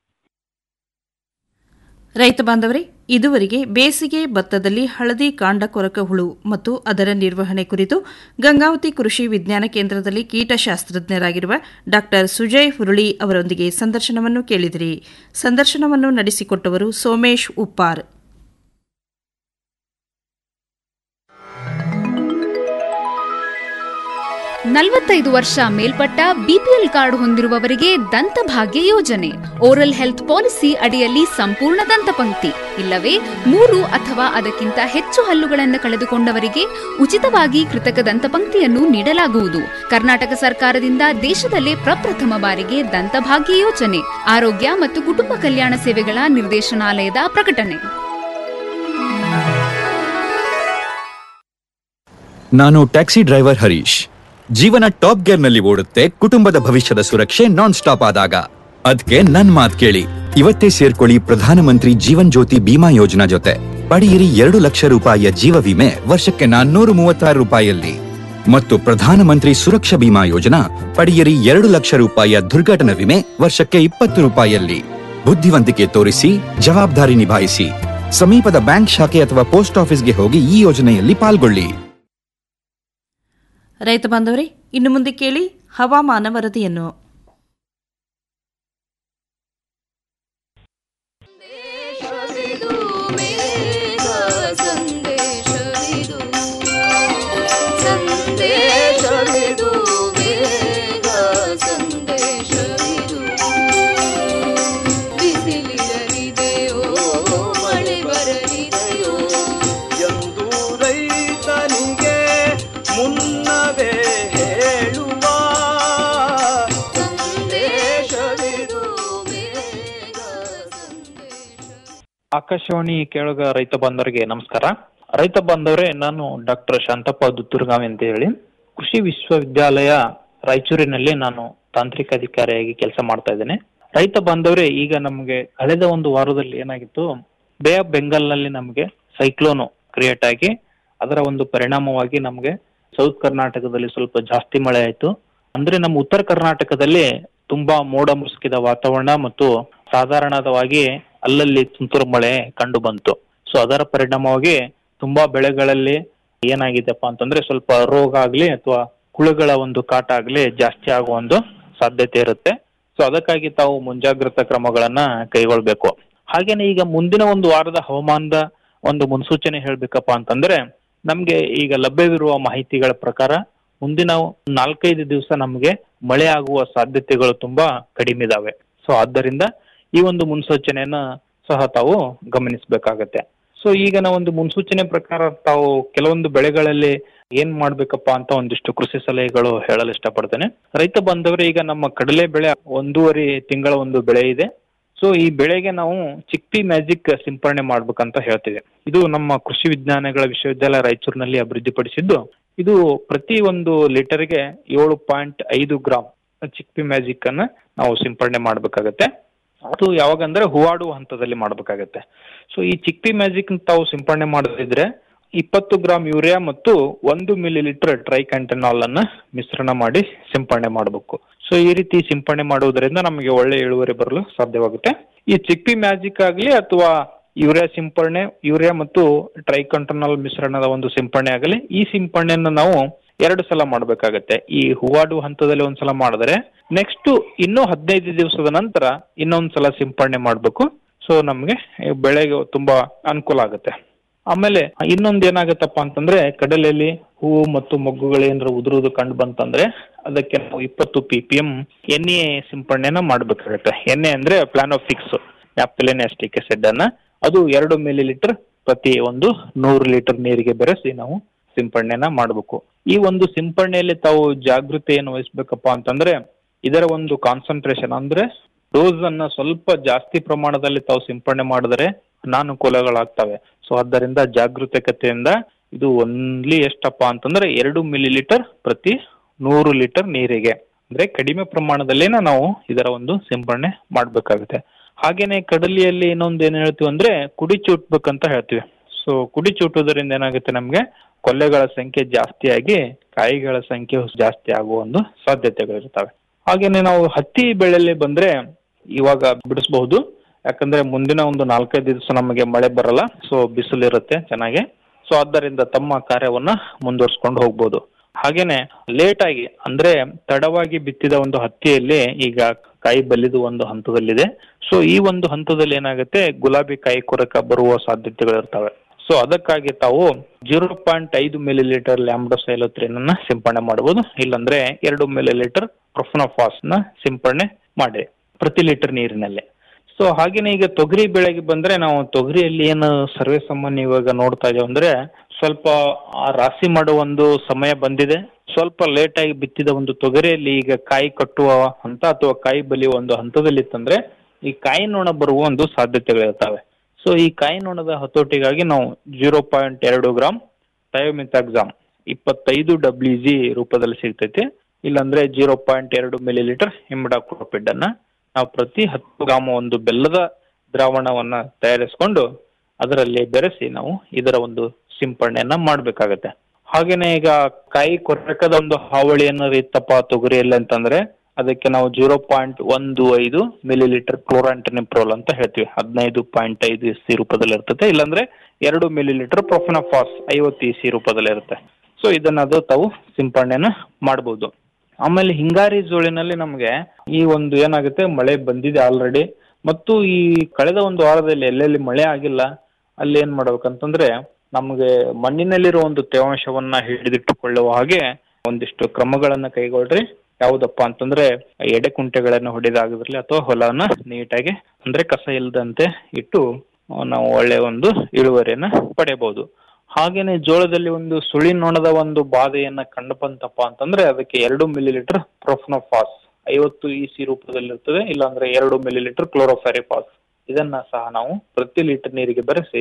ರೈತ ಬಾಂಧವರೇ ಇದುವರೆಗೆ ಬೇಸಿಗೆ ಭತ್ತದಲ್ಲಿ ಹಳದಿ ಕಾಂಡ ಕೊರಕ ಹುಳು ಮತ್ತು ಅದರ ನಿರ್ವಹಣೆ ಕುರಿತು ಗಂಗಾವತಿ ಕೃಷಿ ವಿಜ್ಞಾನ ಕೇಂದ್ರದಲ್ಲಿ ಕೀಟಶಾಸ್ತ್ರಜ್ಞರಾಗಿರುವ ಡಾ ಸುಜಯ್ ಹುರುಳಿ ಅವರೊಂದಿಗೆ ಸಂದರ್ಶನವನ್ನು ಕೇಳಿದಿರಿ ಸಂದರ್ಶನವನ್ನು ನಡೆಸಿಕೊಟ್ಟವರು ಸೋಮೇಶ್ ಉಪ್ಪಾರ್ ನಲವತ್ತೈದು ವರ್ಷ ಮೇಲ್ಪಟ್ಟ ಬಿಪಿಎಲ್ ಕಾರ್ಡ್ ಹೊಂದಿರುವವರಿಗೆ ದಂತಭಾಗ್ಯ ಯೋಜನೆ ಓರಲ್ ಹೆಲ್ತ್ ಪಾಲಿಸಿ ಅಡಿಯಲ್ಲಿ ಸಂಪೂರ್ಣ ದಂತಪಂಕ್ತಿ ಇಲ್ಲವೇ ಮೂರು ಅಥವಾ ಅದಕ್ಕಿಂತ ಹೆಚ್ಚು ಹಲ್ಲುಗಳನ್ನು ಕಳೆದುಕೊಂಡವರಿಗೆ ಉಚಿತವಾಗಿ ಕೃತಕ ದಂತಪಂಕ್ತಿಯನ್ನು ನೀಡಲಾಗುವುದು ಕರ್ನಾಟಕ ಸರ್ಕಾರದಿಂದ ದೇಶದಲ್ಲೇ ಪ್ರಪ್ರಥಮ ಬಾರಿಗೆ ದಂತಭಾಗ್ಯ ಯೋಜನೆ ಆರೋಗ್ಯ ಮತ್ತು ಕುಟುಂಬ ಕಲ್ಯಾಣ ಸೇವೆಗಳ ನಿರ್ದೇಶನಾಲಯದ ಪ್ರಕಟಣೆ ನಾನು ಟ್ಯಾಕ್ಸಿ ಡ್ರೈವರ್ ಹರೀಶ್ ಜೀವನ ಟಾಪ್ ಗೇರ್ ನಲ್ಲಿ ಓಡುತ್ತೆ ಕುಟುಂಬದ ಭವಿಷ್ಯದ ಸುರಕ್ಷೆ ನಾನ್ ಸ್ಟಾಪ್ ಆದಾಗ ಅದ್ಕೆ ನನ್ ಮಾತ್ ಕೇಳಿ ಇವತ್ತೇ ಸೇರ್ಕೊಳ್ಳಿ ಪ್ರಧಾನಮಂತ್ರಿ ಜೀವನ್ ಜ್ಯೋತಿ ಬಿಮಾ ಯೋಜನಾ ಜೊತೆ ಪಡೆಯಿರಿ ಎರಡು ಲಕ್ಷ ರೂಪಾಯಿಯ ಜೀವ ವಿಮೆ ವರ್ಷಕ್ಕೆ ನಾನ್ನೂರು ಮೂವತ್ತಾರು ರೂಪಾಯಿಯಲ್ಲಿ ಮತ್ತು ಪ್ರಧಾನಮಂತ್ರಿ ಸುರಕ್ಷಾ ಬಿಮಾ ಯೋಜನಾ ಪಡೆಯಿರಿ ಎರಡು ಲಕ್ಷ ರೂಪಾಯಿಯ ದುರ್ಘಟನಾ ವಿಮೆ ವರ್ಷಕ್ಕೆ ಇಪ್ಪತ್ತು ರೂಪಾಯಿಯಲ್ಲಿ ಬುದ್ಧಿವಂತಿಕೆ ತೋರಿಸಿ ಜವಾಬ್ದಾರಿ ನಿಭಾಯಿಸಿ ಸಮೀಪದ ಬ್ಯಾಂಕ್ ಶಾಖೆ ಅಥವಾ ಪೋಸ್ಟ್ ಆಫೀಸ್ಗೆ ಹೋಗಿ ಈ ಯೋಜನೆಯಲ್ಲಿ ಪಾಲ್ಗೊಳ್ಳಿ ರೈತ ಬಾಂಧವರೇ ಇನ್ನು ಮುಂದೆ ಕೇಳಿ ಹವಾಮಾನ ವರದಿಯನ್ನು ಸಂದೇಶವಿದು ಬೇಗ ಸಂದೇಶವಿದು ಬಿಸಿಲಿರಲಿದೆಯೋ ಮಳೆ ಬರಲಿದೆಯೋ ಎಂದು ರೈತನಿಗೆ ಮುನ್ನವೇ ಹೇಳುವ ಸಂದೇಶವಿದು ಆಕಾಶವಾಣಿ ಕೇಳುಗ ರೈತ ಬಾಂಧವರಿಗೆ ನಮಸ್ಕಾರ ರೈತ ಬಾಂಧವರೇ ನಾನು ಡಾಕ್ಟರ್ ಶಾಂತಪ್ಪ ದುತ್ತೂರ್ಗಾವಿ ಅಂತ ಹೇಳಿ ಕೃಷಿ ವಿಶ್ವವಿದ್ಯಾಲಯ ರಾಯಚೂರಿನಲ್ಲಿ ನಾನು ತಾಂತ್ರಿಕ ಅಧಿಕಾರಿಯಾಗಿ ಕೆಲಸ ಮಾಡ್ತಾ ಇದ್ದೇನೆ ರೈತ ಬಾಂಧವರೇ ಈಗ ನಮಗೆ ಕಳೆದ ಒಂದು ವಾರದಲ್ಲಿ ಏನಾಗಿತ್ತು ಬೇ ಆಫ್ ಬೆಂಗಾಲ್ನಲ್ಲಿ ನಮಗೆ ಸೈಕ್ಲೋನು ಕ್ರಿಯೇಟ್ ಆಗಿ ಅದರ ಒಂದು ಪರಿಣಾಮವಾಗಿ ನಮಗೆ ಸೌತ್ ಕರ್ನಾಟಕದಲ್ಲಿ ಸ್ವಲ್ಪ ಜಾಸ್ತಿ ಮಳೆ ಆಯಿತು ಅಂದ್ರೆ ನಮ್ಮ ಉತ್ತರ ಕರ್ನಾಟಕದಲ್ಲಿ ತುಂಬಾ ಮೋಡ ಮುಸುಕಿದ ವಾತಾವರಣ ಮತ್ತು ಸಾಧಾರಣವಾಗಿ ಅಲ್ಲಲ್ಲಿ ತುಂತುರು ಮಳೆ ಕಂಡು ಬಂತು ಸೊ ಅದರ ಪರಿಣಾಮವಾಗಿ ತುಂಬಾ ಬೆಳೆಗಳಲ್ಲಿ ಏನಾಗಿದೆಪ್ಪ ಅಂತಂದ್ರೆ ಸ್ವಲ್ಪ ರೋಗ ಆಗ್ಲಿ ಅಥವಾ ಹುಳುಗಳ ಒಂದು ಕಾಟ ಆಗ್ಲಿ ಜಾಸ್ತಿ ಆಗುವ ಒಂದು ಸಾಧ್ಯತೆ ಇರುತ್ತೆ ಸೊ ಅದಕ್ಕಾಗಿ ತಾವು ಮುಂಜಾಗ್ರತಾ ಕ್ರಮಗಳನ್ನ ಕೈಗೊಳ್ಬೇಕು ಹಾಗೇನೆ ಈಗ ಮುಂದಿನ ಒಂದು ವಾರದ ಹವಾಮಾನದ ಒಂದು ಮುನ್ಸೂಚನೆ ಹೇಳ್ಬೇಕಪ್ಪ ಅಂತಂದ್ರೆ ನಮ್ಗೆ ಈಗ ಲಭ್ಯವಿರುವ ಮಾಹಿತಿಗಳ ಪ್ರಕಾರ ಮುಂದಿನ ನಾಲ್ಕೈದು ದಿವಸ ನಮಗೆ ಮಳೆ ಆಗುವ ಸಾಧ್ಯತೆಗಳು ತುಂಬಾ ಕಡಿಮೆ ಇದಾವೆ ಸೊ ಆದ್ದರಿಂದ ಈ ಒಂದು ಮುನ್ಸೂಚನೆಯನ್ನ ಸಹ ತಾವು ಗಮನಿಸಬೇಕಾಗತ್ತೆ ಸೊ ಈಗ ನಾವು ಒಂದು ಮುನ್ಸೂಚನೆ ಪ್ರಕಾರ ತಾವು ಕೆಲವೊಂದು ಬೆಳೆಗಳಲ್ಲಿ ಏನ್ ಮಾಡ್ಬೇಕಪ್ಪ ಅಂತ ಒಂದಿಷ್ಟು ಕೃಷಿ ಸಲಹೆಗಳು ಹೇಳಲು ಇಷ್ಟಪಡ್ತೇನೆ ರೈತ ಬಾಂಧವರು ಈಗ ನಮ್ಮ ಕಡಲೆ ಬೆಳೆ ಒಂದೂವರೆ ತಿಂಗಳ ಒಂದು ಬೆಳೆ ಇದೆ ಸೊ ಈ ಬೆಳೆಗೆ ನಾವು ಚಿಕ್ಪಿ ಮ್ಯಾಜಿಕ್ ಸಿಂಪರಣೆ ಮಾಡ್ಬೇಕಂತ ಹೇಳ್ತೀವಿ ಇದು ನಮ್ಮ ಕೃಷಿ ವಿಜ್ಞಾನಗಳ ವಿಶ್ವವಿದ್ಯಾಲಯ ರಾಯಚೂರಿನಲ್ಲಿ ಅಭಿವೃದ್ಧಿಪಡಿಸಿದ್ದು ಇದು ಪ್ರತಿ ಒಂದು ಲೀಟರ್ಗೆ ಏಳು ಪಾಯಿಂಟ್ ಐದು ಗ್ರಾಮ್ ಚಿಕ್ಪಿ ಮ್ಯಾಜಿಕ್ ಅನ್ನ ನಾವು ಸಿಂಪರಣೆ ಮಾಡ್ಬೇಕಾಗತ್ತೆ ಅದು ಯಾವಾಗ ಅಂದ್ರೆ ಹೂವಾಡುವ ಹಂತದಲ್ಲಿ ಮಾಡ್ಬೇಕಾಗತ್ತೆ ಸೊ ಈ ಚಿಕ್ಪಿ ಮ್ಯಾಜಿಕ್ ತಾವು ಸಿಂಪರಣೆ ಮಾಡದಿದ್ರೆ ಇಪ್ಪತ್ತು ಗ್ರಾಮ್ ಯೂರಿಯಾ ಮತ್ತು ಒಂದು ಮಿಲಿ ಲೀಟರ್ ಟ್ರೈ ಕ್ಯಾಂಟನಾಲ್ ಅನ್ನ ಮಿಶ್ರಣ ಮಾಡಿ ಸಿಂಪರಣೆ ಮಾಡಬೇಕು ಸೊ ಈ ರೀತಿ ಸಿಂಪರಣೆ ಮಾಡುವುದರಿಂದ ನಮಗೆ ಒಳ್ಳೆ ಇಳುವರಿ ಬರಲು ಸಾಧ್ಯವಾಗುತ್ತೆ ಈ ಚಿಕ್ಪಿ ಮ್ಯಾಜಿಕ್ ಆಗಲಿ ಅಥವಾ ಯೂರಿಯಾ ಸಿಂಪರಣೆ ಯೂರಿಯಾ ಮತ್ತು ಟ್ರೈಕಂಟನಾಲ್ ಮಿಶ್ರಣದ ಒಂದು ಸಿಂಪರಣೆ ಆಗಲಿ ಈ ಸಿಂಪರಣೆಯನ್ನು ನಾವು ಎರಡು ಸಲ ಮಾಡಬೇಕಾಗತ್ತೆ ಈ ಹೂವಾಡುವ ಹಂತದಲ್ಲಿ ಒಂದ್ಸಲ ಮಾಡಿದ್ರೆ ನೆಕ್ಸ್ಟ್ ಇನ್ನೂ ಹದಿನೈದು ದಿವಸದ ನಂತರ ಇನ್ನೊಂದ್ ಸಲ ಸಿಂಪರಣೆ ಮಾಡಬೇಕು ಸೊ ನಮಗೆ ಬೆಳೆಗೆ ತುಂಬಾ ಅನುಕೂಲ ಆಗುತ್ತೆ ಆಮೇಲೆ ಇನ್ನೊಂದ್ ಏನಾಗತ್ತಪ್ಪ ಅಂತಂದ್ರೆ ಕಡಲೆಯಲ್ಲಿ ಹೂವು ಮತ್ತು ಮೊಗ್ಗುಗಳು ಏನಾರ ಉದುರುವುದು ಕಂಡು ಬಂತಂದ್ರೆ ಅದಕ್ಕೆ ನಾವು ಇಪ್ಪತ್ತು ಪಿ ಪಿ ಎಂ ಎಣ್ಣೆ ಸಿಂಪರಣೆನ ಮಾಡ್ಬೇಕಾಗತ್ತೆ ಎಣ್ಣೆ ಅಂದ್ರೆ ಪ್ಲಾನೋಫಿಕ್ಸ್ ಆಸ್ಟಿಕ್ ಎಸಿಡ್ ಅನ್ನ ಅದು ಎರಡು ಮಿಲಿ ಲೀಟರ್ ಪ್ರತಿ ಒಂದು ನೂರು ಲೀಟರ್ ನೀರಿಗೆ ಬೆರೆಸಿ ನಾವು ಸಿಂಪರಣೆನ ಮಾಡಬೇಕು ಈ ಒಂದು ಸಿಂಪರಣೆಯಲ್ಲಿ ತಾವು ಜಾಗೃತಿಯನ್ನು ವಹಿಸ್ಬೇಕಪ್ಪ ಅಂತಂದ್ರೆ ಇದರ ಒಂದು ಕಾನ್ಸಂಟ್ರೇಷನ್ ಅಂದ್ರೆ ಡೋಸ್ ಅನ್ನ ಸ್ವಲ್ಪ ಜಾಸ್ತಿ ಪ್ರಮಾಣದಲ್ಲಿ ತಾವು ಸಿಂಪರಣೆ ಮಾಡಿದರೆ ಅನಾನುಕೂಲಗಳಾಗ್ತವೆ ಸೊ ಆದ್ದರಿಂದ ಜಾಗರೂಕತೆಯಿಂದ ಇದು ಒನ್ಲಿ ಎಷ್ಟಪ್ಪ ಅಂತಂದ್ರೆ ಎರಡು ಮಿಲಿ ಲೀಟರ್ ಪ್ರತಿ ನೂರು ಲೀಟರ್ ನೀರಿಗೆ ಅಂದ್ರೆ ಕಡಿಮೆ ಪ್ರಮಾಣದಲ್ಲೇನ ನಾವು ಇದರ ಒಂದು ಸಿಂಪರಣೆ ಮಾಡ್ಬೇಕಾಗುತ್ತೆ ಹಾಗೇನೆ ಕಡಲಿಯಲ್ಲಿ ಇನ್ನೊಂದು ಏನ್ ಹೇಳ್ತೀವಿ ಅಂದ್ರೆ ಕುಡಿ ಚೂಟ್ಬೇಕಂತ ಹೇಳ್ತೀವಿ ಸೊ ಕುಡಿ ಚೂಟುವುದರಿಂದ ಏನಾಗುತ್ತೆ ನಮ್ಗೆ ಕೊಲ್ಲೆಗಳ ಸಂಖ್ಯೆ ಜಾಸ್ತಿಯಾಗಿ ಕಾಯಿಗಳ ಸಂಖ್ಯೆ ಜಾಸ್ತಿ ಆಗುವ ಒಂದು ಸಾಧ್ಯತೆಗಳಿರ್ತವೆ ಹಾಗೇನೆ ನಾವು ಹತ್ತಿ ಬೆಳೆಯಲ್ಲಿ ಬಂದ್ರೆ ಇವಾಗ ಬಿಡಿಸಬಹುದು ಯಾಕಂದ್ರೆ ಮುಂದಿನ ಒಂದು ನಾಲ್ಕೈದು ದಿವಸ ನಮಗೆ ಮಳೆ ಬರಲ್ಲ ಸೊ ಬಿಸಿಲು ಇರುತ್ತೆ ಚೆನ್ನಾಗಿ ಸೊ ಆದ್ದರಿಂದ ತಮ್ಮ ಕಾರ್ಯವನ್ನ ಮುಂದುವರ್ಸ್ಕೊಂಡು ಹೋಗ್ಬೋದು ಹಾಗೇನೆ ಲೇಟ್ ಆಗಿ ಅಂದ್ರೆ ತಡವಾಗಿ ಬಿತ್ತಿದ ಒಂದು ಹತ್ತಿಯಲ್ಲಿ ಈಗ ಕಾಯಿ ಬಲಿದು ಒಂದು ಹಂತದಲ್ಲಿದೆ ಸೊ ಈ ಒಂದು ಹಂತದಲ್ಲಿ ಏನಾಗುತ್ತೆ ಗುಲಾಬಿ ಕಾಯಿ ಕೊರಕ ಬರುವ ಸಾಧ್ಯತೆಗಳಿರ್ತವೆ ಸೊ ಅದಕ್ಕಾಗಿ ತಾವು ಜೀರೋ ಪಾಯಿಂಟ್ ಐದು ಮಿಲಿ ಲೀಟರ್ ಲ್ಯಾಂಬ್ಡೋಸೈಲೋತ್ರಿನ್ ಅನ್ನ ಸಿಂಪರಣೆ ಮಾಡಬಹುದು ಇಲ್ಲಾಂದ್ರೆ ಎರಡು ಮಿಲಿ ಲೀಟರ್ ಪ್ರೊಫನೋಫಾಸ್ ನ ಸಿಂಪರಣೆ ಮಾಡಿ ಪ್ರತಿ ಲೀಟರ್ ನೀರಿನಲ್ಲಿ ಸೊ ಹಾಗೇನೆ ಈಗ ತೊಗರಿ ಬೆಳೆಗೆ ಬಂದ್ರೆ ನಾವು ತೊಗರಿಯಲ್ಲಿ ಏನು ಸರ್ವೇ ಸಾಮಾನ್ಯ ಇವಾಗ ನೋಡ್ತಾ ಇದ್ದೇವೆ ಅಂದ್ರೆ ಸ್ವಲ್ಪ ಆ ರಾಶಿ ಮಾಡುವ ಒಂದು ಸಮಯ ಬಂದಿದೆ ಸ್ವಲ್ಪ ಲೇಟ್ ಆಗಿ ಬಿತ್ತಿದ ಒಂದು ತೊಗರಿಯಲ್ಲಿ ಈಗ ಕಾಯಿ ಕಟ್ಟುವ ಹಂತ ಅಥವಾ ಕಾಯಿ ಬಲಿಯುವ ಒಂದು ಹಂತದಲ್ಲಿ ಇತ್ತಂದ್ರೆ ಈ ಕಾಯಿ ನೊಣ ಬರುವ ಒಂದು ಸಾಧ್ಯತೆಗಳಿರ್ತವೆ ಸೊ ಈ ಕಾಯಿ ನೊಣದ ಹತೋಟಿಗಾಗಿ ನಾವು ಜೀರೋ ಪಾಯಿಂಟ್ ಎರಡು ಗ್ರಾಮ್ ಥಯೋಮಿಥಾಕ್ಸಾಮ್ ಇಪ್ಪತ್ತೈದು ಡಬ್ಲ್ಯೂ ಜಿ ರೂಪದಲ್ಲಿ ಸಿಗ್ತೈತಿ ಇಲ್ಲಾಂದ್ರೆ ಜೀರೋ ಪಾಯಿಂಟ್ ಎರಡು ಮಿಲಿ ಲೀಟರ್ ಹಿಮ್ಡಾಕ್ಲೋಪಿಡ್ ಅನ್ನ ನಾವು ಪ್ರತಿ ಹತ್ತು ಗ್ರಾಮ ಒಂದು ಬೆಲ್ಲದ ದ್ರಾವಣವನ್ನ ತಯಾರಿಸಿಕೊಂಡು ಅದರಲ್ಲಿ ಬೆರೆಸಿ ನಾವು ಇದರ ಒಂದು ಸಿಂಪರಣೆಯನ್ನ ಮಾಡ್ಬೇಕಾಗತ್ತೆ ಹಾಗೇನೆ ಈಗ ಕಾಯಿ ಕೊರಕದ ಒಂದು ಹಾವಳಿ ಅನ್ನೋದು ಇತ್ತಪ್ಪ ತೊಗರಿಯಲ್ಲಿ ಅಂತಂದ್ರೆ ಅದಕ್ಕೆ ನಾವು ಜೀರೋ ಪಾಯಿಂಟ್ ಒಂದು ಐದು ಮಿಲಿ ಲೀಟರ್ ಕ್ಲೋರಾಂಟನಿಪ್ರೋಲ್ ಅಂತ ಹೇಳ್ತೀವಿ ಹದಿನೈದು ಪಾಯಿಂಟ್ ಐದು ಇ ಸಿ ರೂಪದಲ್ಲಿ ಇರ್ತದೆ ಇಲ್ಲಾಂದ್ರೆ ಎರಡು ಮಿಲಿ ಲೀಟರ್ ಪ್ರೊಫೆನಫಾಸ್ ಐವತ್ತು ಇ ಸಿ ರೂಪದಲ್ಲಿ ಇರುತ್ತೆ ಸೊ ಇದನ್ನ ಅದು ತಾವು ಸಿಂಪರಣೆನ ಮಾಡ್ಬೋದು ಆಮೇಲೆ ಹಿಂಗಾರಿ ಜೋಳಿನಲ್ಲಿ ನಮಗೆ ಈ ಒಂದು ಏನಾಗುತ್ತೆ ಮಳೆ ಬಂದಿದೆ ಆಲ್ರೆಡಿ ಮತ್ತು ಈ ಕಳೆದ ಒಂದು ವಾರದಲ್ಲಿ ಎಲ್ಲೆಲ್ಲಿ ಮಳೆ ಆಗಿಲ್ಲ ಅಲ್ಲಿ ಏನ್ ಮಾಡ್ಬೇಕಂತಂದ್ರೆ ನಮಗೆ ಮಣ್ಣಿನಲ್ಲಿರೋ ಒಂದು ತೇವಾಂಶವನ್ನ ಹಿಡಿದಿಟ್ಟುಕೊಳ್ಳುವ ಹಾಗೆ ಒಂದಿಷ್ಟು ಕ್ರಮಗಳನ್ನ ಕೈಗೊಳ್ರಿ ಯಾವುದಪ್ಪ ಅಂತಂದ್ರೆ ಎಡೆ ಕುಂಟೆಗಳನ್ನು ಹೊಡೆದಾಗಿರ್ಲಿ ಅಥವಾ ಹೊಲನ ನೀಟಾಗಿ ಅಂದ್ರೆ ಕಸ ಇಲ್ಲದಂತೆ ಇಟ್ಟು ನಾವು ಒಳ್ಳೆಯ ಒಂದು ಇಳುವರಿಯನ್ನ ಪಡೆಯಬಹುದು ಹಾಗೇನೆ ಜೋಳದಲ್ಲಿ ಒಂದು ಸುಳಿ ನೊಣದ ಒಂದು ಬಾಧೆಯನ್ನ ಕಂಡು ಬಂತಪ್ಪ ಅಂತಂದ್ರೆ ಅದಕ್ಕೆ ಎರಡು ಮಿಲಿ ಲೀಟರ್ ಪ್ರೊಫ್ನೋಫಾಸ್ ಐವತ್ತು ಇ ಸಿ ರೂಪದಲ್ಲಿ ಇರ್ತದೆ ಇಲ್ಲಾಂದ್ರೆ ಎರಡು ಮಿಲಿ ಲೀಟರ್ ಕ್ಲೋರೋಫೆರಿಫಾಸ್ ಇದನ್ನ ಸಹ ನಾವು ಪ್ರತಿ ಲೀಟರ್ ನೀರಿಗೆ ಬೆರೆಸಿ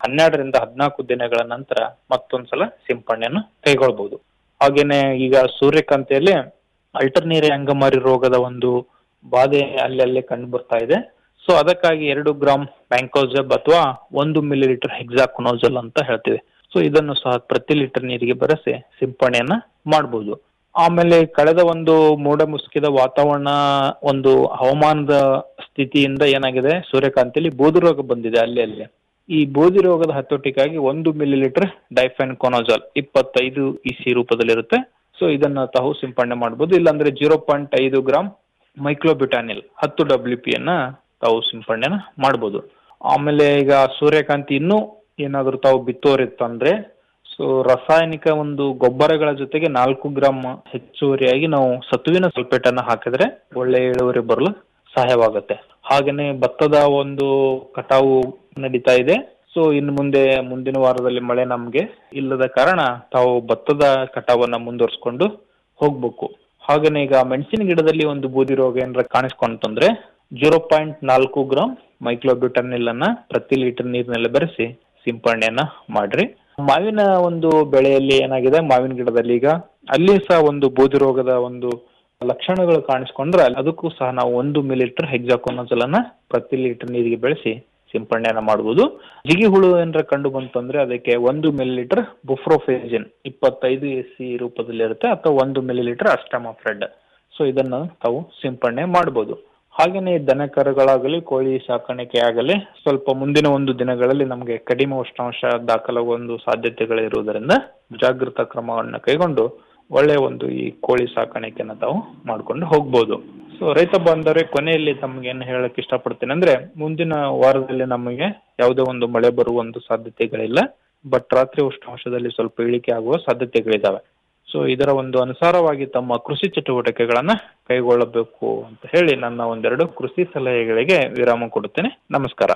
ಹನ್ನೆರಡರಿಂದ ಹದಿನಾಲ್ಕು ದಿನಗಳ ನಂತರ ಮತ್ತೊಂದ್ಸಲ ಸಿಂಪಡಣೆಯನ್ನು ಕೈಗೊಳ್ಬಹುದು ಹಾಗೇನೆ ಈಗ ಸೂರ್ಯಕಾಂತಿಯಲ್ಲಿ ಅಲ್ಟರ್ನೇರಿ ಅಂಗಮಾರಿ ರೋಗದ ಒಂದು ಬಾಧೆ ಅಲ್ಲಲ್ಲೇ ಕಂಡು ಬರ್ತಾ ಇದೆ ಸೊ ಅದಕ್ಕಾಗಿ ಎರಡು ಗ್ರಾಮ್ ಬ್ಯಾಂಕೋಜಬ್ ಅಥವಾ ಒಂದು ಮಿಲಿ ಲೀಟರ್ ಹೆಕ್ಸಾಕೊನೋಜಲ್ ಅಂತ ಹೇಳ್ತೀವಿ ಸೊ ಇದನ್ನು ಸಹ ಪ್ರತಿ ಲೀಟರ್ ನೀರಿಗೆ ಬೆರೆಸಿ ಸಿಂಪಡಣೆಯನ್ನ ಮಾಡಬಹುದು ಆಮೇಲೆ ಕಳೆದ ಒಂದು ಮೋಡ ಮುಸುಕಿದ ವಾತಾವರಣ ಒಂದು ಹವಾಮಾನದ ಸ್ಥಿತಿಯಿಂದ ಏನಾಗಿದೆ ಸೂರ್ಯಕಾಂತಿಯಲ್ಲಿ ಬೂದು ರೋಗ ಬಂದಿದೆ ಅಲ್ಲಿ ಅಲ್ಲಿ ಈ ಬೂದಿ ರೋಗದ ಹತೋಟಿಗಾಗಿ ಒಂದು ಮಿಲಿ ಲೀಟರ್ ಡೈಫೆನ್ ಕೊನೋಜಾಲ್ ಇಪ್ಪತ್ತೈದು ಇಸಿ ರೂಪದಲ್ಲಿರುತ್ತೆ ಸೊ ಇದನ್ನ ತಾವು ಸಿಂಪಡಣೆ ಮಾಡಬಹುದು ಇಲ್ಲಾಂದ್ರೆ ಜೀರೋ ಪಾಯಿಂಟ್ ಐದು ಗ್ರಾಮ್ ಮೈಕ್ಲೋಬಿಟಾನಿಲ್ ಹತ್ತು ಡಬ್ಲ್ಯೂ ಪಿ ಅನ್ನ ತಾವು ಸಿಂಪಡಣೆನ ಮಾಡಬಹುದು ಆಮೇಲೆ ಈಗ ಸೂರ್ಯಕಾಂತಿ ಇನ್ನೂ ಏನಾದರೂ ತಾವು ಬಿತ್ತೋರಿತ್ತಂದ್ರೆ ಸೊ ರಾಸಾಯನಿಕ ಒಂದು ಗೊಬ್ಬರಗಳ ಜೊತೆಗೆ ನಾಲ್ಕು ಗ್ರಾಮ್ ಹೆಚ್ಚುವರಿಯಾಗಿ ನಾವು ಸತುವಿನ ಸಲ್ಫೇಟ್ ಅನ್ನ ಹಾಕಿದ್ರೆ ಒಳ್ಳೆ ಇಳುವರಿ ಬರಲು ಸಹಾಯವಾಗುತ್ತೆ ಹಾಗೇನೆ ಭತ್ತದ ಒಂದು ಕಟಾವು ನಡೀತಾ ಇದೆ ಸೊ ಇನ್ನು ಮುಂದೆ ಮುಂದಿನ ವಾರದಲ್ಲಿ ಮಳೆ ನಮ್ಗೆ ಇಲ್ಲದ ಕಾರಣ ತಾವು ಭತ್ತದ ಕಟಾವನ್ನ ಮುಂದುವರಿಸ್ಕೊಂಡು ಹೋಗ್ಬೇಕು ಹಾಗೇನೆ ಈಗ ಮೆಣಸಿನ ಗಿಡದಲ್ಲಿ ಒಂದು ಬೂದಿ ರೋಗ ಏನಾರ ಕಾಣಿಸ್ಕೊಂತಂದ್ರೆ ಜೀರೋ ಪಾಯಿಂಟ್ ನಾಲ್ಕು ಗ್ರಾಮ್ ಮೈಕ್ಲೋಬ್ಯೂಟನಿಲ್ ಅನ್ನ ಪ್ರತಿ ಲೀಟರ್ ನೀರಿನಲ್ಲಿ ಬೆರೆಸಿ ಸಿಂಪಡಣೆಯನ್ನ ಮಾಡ್ರಿ ಮಾವಿನ ಒಂದು ಬೆಳೆಯಲ್ಲಿ ಏನಾಗಿದೆ ಮಾವಿನ ಗಿಡದಲ್ಲಿ ಈಗ ಅಲ್ಲಿ ಸಹ ಒಂದು ಬೂದಿ ರೋಗದ ಒಂದು ಲಕ್ಷಣಗಳು ಕಾಣಿಸ್ಕೊಂಡ್ರೆ ಅದಕ್ಕೂ ಸಹ ನಾವು ಒಂದು ಮಿಲಿಲೀಟರ್ ಹೆಕ್ಸಾಕೋನಜಲ್ ಅನ್ನ ಪ್ರತಿ ಲೀಟರ್ ನೀರಿಗೆ ಬೆಳೆಸಿ ಸಿಂಪಡಣೆಯನ್ನ ಮಾಡಬಹುದು ಜಿಗಿ ಹುಳು ಏನಾರ ಕಂಡು ಬಂತಂದ್ರೆ ಅದಕ್ಕೆ ಒಂದು ಮಿಲಿಲೀಟರ್ ಬುಫ್ರೋಫೇಜಿನ್ ಇಪ್ಪತ್ತೈದು ಎಸ್ ಸಿ ರೂಪದಲ್ಲಿ ಇರುತ್ತೆ ಅಥವಾ ಒಂದು ಮಿಲಿಲೀಟರ್ ಅಸ್ಟಮಾಫ್ರೆಡ್ ಸೊ ಇದನ್ನ ತಾವು ಸಿಂಪಡಣೆ ಮಾಡಬಹುದು ಹಾಗೇನೆ ದನಕರುಗಳಾಗಲಿ ಕೋಳಿ ಸಾಕಾಣಿಕೆ ಆಗಲಿ ಸ್ವಲ್ಪ ಮುಂದಿನ ಒಂದು ದಿನಗಳಲ್ಲಿ ನಮಗೆ ಕಡಿಮೆ ಉಷ್ಣಾಂಶ ದಾಖಲಾಗುವ ಒಂದು ಸಾಧ್ಯತೆಗಳಿರುವುದರಿಂದ ಜಾಗೃತ ಕ್ರಮವನ್ನು ಕೈಗೊಂಡು ಒಳ್ಳೆಯ ಒಂದು ಈ ಕೋಳಿ ಸಾಕಾಣಿಕೆನ ತಾವು ಮಾಡ್ಕೊಂಡು ಹೋಗ್ಬೋದು ಸೊ ರೈತ ಬಾಂಧವರೇ ಕೊನೆಯಲ್ಲಿ ತಮಗೆ ಏನು ಹೇಳಕ್ ಇಷ್ಟಪಡ್ತೇನೆ ಅಂದ್ರೆ ಮುಂದಿನ ವಾರದಲ್ಲಿ ನಮಗೆ ಯಾವುದೇ ಒಂದು ಮಳೆ ಬರುವ ಒಂದು ಸಾಧ್ಯತೆಗಳಿಲ್ಲ ಬಟ್ ರಾತ್ರಿ ಉಷ್ಣಾಂಶದಲ್ಲಿ ಸ್ವಲ್ಪ ಇಳಿಕೆ ಆಗುವ ಸಾಧ್ಯತೆಗಳಿದಾವೆ ಸೊ ಇದರ ಒಂದು ಅನುಸಾರವಾಗಿ ತಮ್ಮ ಕೃಷಿ ಚಟುವಟಿಕೆಗಳನ್ನ ಕೈಗೊಳ್ಳಬೇಕು ಅಂತ ಹೇಳಿ ನನ್ನ ಒಂದೆರಡು ಕೃಷಿ ಸಲಹೆಗಳಿಗೆ ವಿರಾಮ ಕೊಡುತ್ತೇನೆ ನಮಸ್ಕಾರ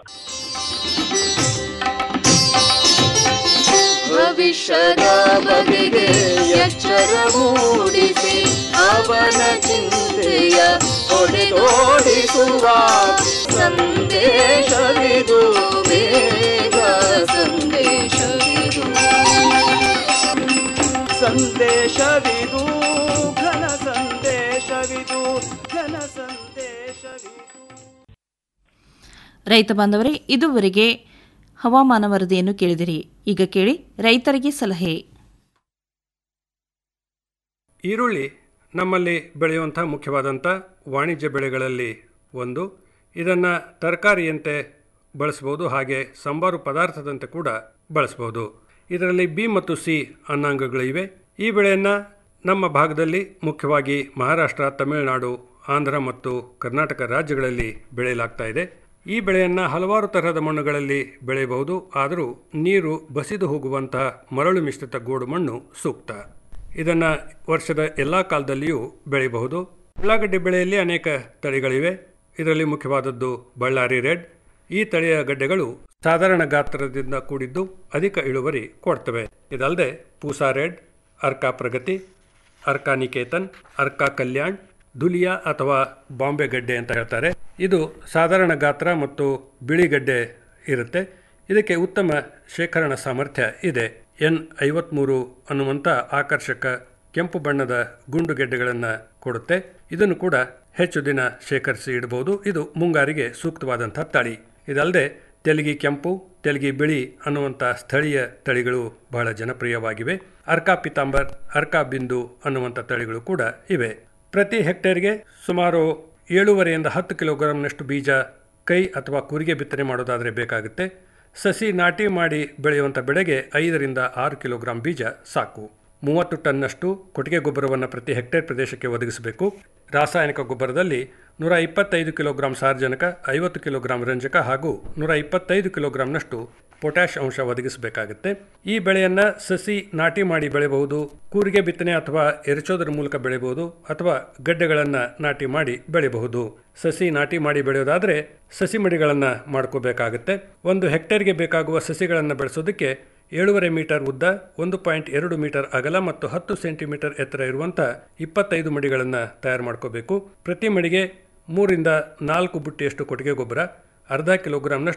ಭವಿಷ್ಯದ ಬಗೆಗೆ ಎಚ್ಚರ ಮೂಡಿಸಿ ಅವನ ಚಿಂತೆಯ ಹೊಡೆದೋಡಿಸುವ ಸಂದೇಶವಿದು ಬೇಗ ಸಂದೇಶವಿದು ಸಂದೇಶವಿದು ಘನ ಸಂದೇಶವಿದು ಘನ ಸಂದೇಶವಿದು ರೈತ ಬಾಂಧವರೇ ಇದುವರೆಗೆ ಹವಾಮಾನ ವರದಿಯನ್ನು ಕೇಳಿದಿರಿ ಈಗ ಕೇಳಿ ರೈತರಿಗೆ ಸಲಹೆ ಈರುಳ್ಳಿ ನಮ್ಮಲ್ಲಿ ಬೆಳೆಯುವಂಥ ಮುಖ್ಯವಾದಂಥ ವಾಣಿಜ್ಯ ಬೆಳೆಗಳಲ್ಲಿ ಒಂದು ಇದನ್ನು ತರಕಾರಿಯಂತೆ ಬಳಸ್ಬೋದು ಹಾಗೆ ಸಂಬಾರು ಪದಾರ್ಥದಂತೆ ಕೂಡ ಬಳಸ್ಬೋದು ಇದರಲ್ಲಿ ಬಿ ಮತ್ತು ಸಿ ಅನ್ನಾಂಗಗಳಿವೆ ಈ ಬೆಳೆಯನ್ನು ನಮ್ಮ ಭಾಗದಲ್ಲಿ ಮುಖ್ಯವಾಗಿ ಮಹಾರಾಷ್ಟ್ರ ತಮಿಳುನಾಡು ಆಂಧ್ರ ಮತ್ತು ಕರ್ನಾಟಕ ರಾಜ್ಯಗಳಲ್ಲಿ ಬೆಳೆಯಲಾಗ್ತಾ ಇದೆ ಈ ಬೆಳೆಯನ್ನು ಹಲವಾರು ತರಹದ ಮಣ್ಣುಗಳಲ್ಲಿ ಬೆಳೆಯಬಹುದು ಆದರೂ ನೀರು ಬಸಿದು ಹೋಗುವಂತಹ ಮರಳು ಮಿಶ್ರಿತ ಗೋಡು ಮಣ್ಣು ಸೂಕ್ತ ಇದನ್ನು ವರ್ಷದ ಎಲ್ಲ ಕಾಲದಲ್ಲಿಯೂ ಬೆಳೆಯಬಹುದು ಉಳ್ಳಾಗಡ್ಡಿ ಬೆಳೆಯಲ್ಲಿ ಅನೇಕ ತಳಿಗಳಿವೆ ಇದರಲ್ಲಿ ಮುಖ್ಯವಾದದ್ದು ಬಳ್ಳಾರಿ ರೆಡ್ ಈ ತಳಿಯ ಗಡ್ಡೆಗಳು ಸಾಧಾರಣ ಗಾತ್ರದಿಂದ ಕೂಡಿದ್ದು ಅಧಿಕ ಇಳುವರಿ ಕೊಡ್ತವೆ ಇದಲ್ಲದೆ ಪೂಸಾ ರೆಡ್ ಅರ್ಕಾ ಪ್ರಗತಿ ಅರ್ಕಾ ನಿಕೇತನ್ ಅರ್ಕಾ ಕಲ್ಯಾಣ್ ದುಲಿಯಾ ಅಥವಾ ಬಾಂಬೆ ಗಡ್ಡೆ ಅಂತ ಹೇಳ್ತಾರೆ ಇದು ಸಾಧಾರಣ ಗಾತ್ರ ಮತ್ತು ಬಿಳಿ ಗಡ್ಡೆ ಇರುತ್ತೆ ಇದಕ್ಕೆ ಉತ್ತಮ ಶೇಖರಣಾ ಸಾಮರ್ಥ್ಯ ಇದೆ ಎನ್ ಐವತ್ಮೂರು ಅನ್ನುವಂಥ ಆಕರ್ಷಕ ಕೆಂಪು ಬಣ್ಣದ ಗುಂಡು ಗೆಡ್ಡೆಗಳನ್ನು ಕೊಡುತ್ತೆ ಇದನ್ನು ಕೂಡ ಹೆಚ್ಚು ದಿನ ಶೇಖರಿಸಿ ಇಡಬಹುದು ಇದು ಮುಂಗಾರಿಗೆ ಸೂಕ್ತವಾದಂಥ ತಳಿ ಇದಲ್ಲದೆ ತೆಲಗಿ ಕೆಂಪು ತೆಲಗಿ ಬಿಳಿ ಅನ್ನುವಂಥ ಸ್ಥಳೀಯ ತಳಿಗಳು ಬಹಳ ಜನಪ್ರಿಯವಾಗಿವೆ ಅರ್ಕಾ ಪಿತಾಂಬರ್ ಅರ್ಕಾ ಬಿಂದು ಅನ್ನುವಂಥ ತಳಿಗಳು ಕೂಡ ಇವೆ ಪ್ರತಿ ಹೆಕ್ಟೇರ್ಗೆ ಸುಮಾರು ಏಳೂವರೆಯಿಂದ ಹತ್ತು ಕಿಲೋಗ್ರಾಂನಷ್ಟು ಬೀಜ ಕೈ ಅಥವಾ ಕೂರಿಗೆ ಬಿತ್ತನೆ ಮಾಡೋದಾದರೆ ಬೇಕಾಗುತ್ತೆ ಸಸಿ ನಾಟಿ ಮಾಡಿ ಬೆಳೆಯುವಂಥ ಬೆಳೆಗೆ ಐದರಿಂದ ಆರು ಕಿಲೋಗ್ರಾಂ ಬೀಜ ಸಾಕು ಮೂವತ್ತು ಟನ್ನಷ್ಟು ಕೊಟ್ಟಿಗೆ ಗೊಬ್ಬರವನ್ನು ಪ್ರತಿ ಹೆಕ್ಟೇರ್ ಪ್ರದೇಶಕ್ಕೆ ಒದಗಿಸಬೇಕು ರಾಸಾಯನಿಕ ಗೊಬ್ಬರದಲ್ಲಿ ನೂರ ಇಪ್ಪತ್ತೈದು ಕಿಲೋಗ್ರಾಂ ಸಾರಜನಕ ಐವತ್ತು ಕಿಲೋಗ್ರಾಂ ರಂಜಕ ಹಾಗೂ ನೂರ ಇಪ್ಪತ್ತೈದು ಕಿಲೋಗ್ರಾಂನಷ್ಟು ಪೊಟ್ಯಾಷ್ ಅಂಶ ಒದಗಿಸಬೇಕಾಗುತ್ತೆ ಈ ಬೆಳೆಯನ್ನು ಸಸಿ ನಾಟಿ ಮಾಡಿ ಬೆಳೆಯಬಹುದು ಕೂರಿಗೆ ಬಿತ್ತನೆ ಅಥವಾ ಎರಚೋದರ ಮೂಲಕ ಬೆಳೆಯಬಹುದು ಅಥವಾ ಗಡ್ಡೆಗಳನ್ನು ನಾಟಿ ಮಾಡಿ ಬೆಳೆಯಬಹುದು ಸಸಿ ನಾಟಿ ಮಾಡಿ ಬೆಳೆಯೋದಾದರೆ ಸಸಿ ಮಡಿಗಳನ್ನು ಮಾಡ್ಕೋಬೇಕಾಗುತ್ತೆ ಒಂದು ಹೆಕ್ಟೇರ್ಗೆ ಬೇಕಾಗುವ ಸಸಿಗಳನ್ನು ಬೆಳೆಸೋದಕ್ಕೆ ಏಳೂವರೆ ಮೀಟರ್ ಉದ್ದ ಒಂದು ಪಾಯಿಂಟ್ ಎರಡು ಮೀಟರ್ ಅಗಲ ಮತ್ತು ಹತ್ತು ಸೆಂಟಿಮೀಟರ್ ಎತ್ತರ ಇರುವಂಥ ಇಪ್ಪತ್ತೈದು ಮಡಿಗಳನ್ನು ತಯಾರು ಮಾಡ್ಕೋಬೇಕು ಪ್ರತಿ ಮಡಿಗೆ ಮೂರಿಂದ ನಾಲ್ಕು ಬುಟ್ಟಿಯಷ್ಟು ಕೊಟ್ಟಿಗೆ ಗೊಬ್ಬರ ಅರ್ಧ ಕಿಲೋಗ್ರಾಂನಷ್ಟು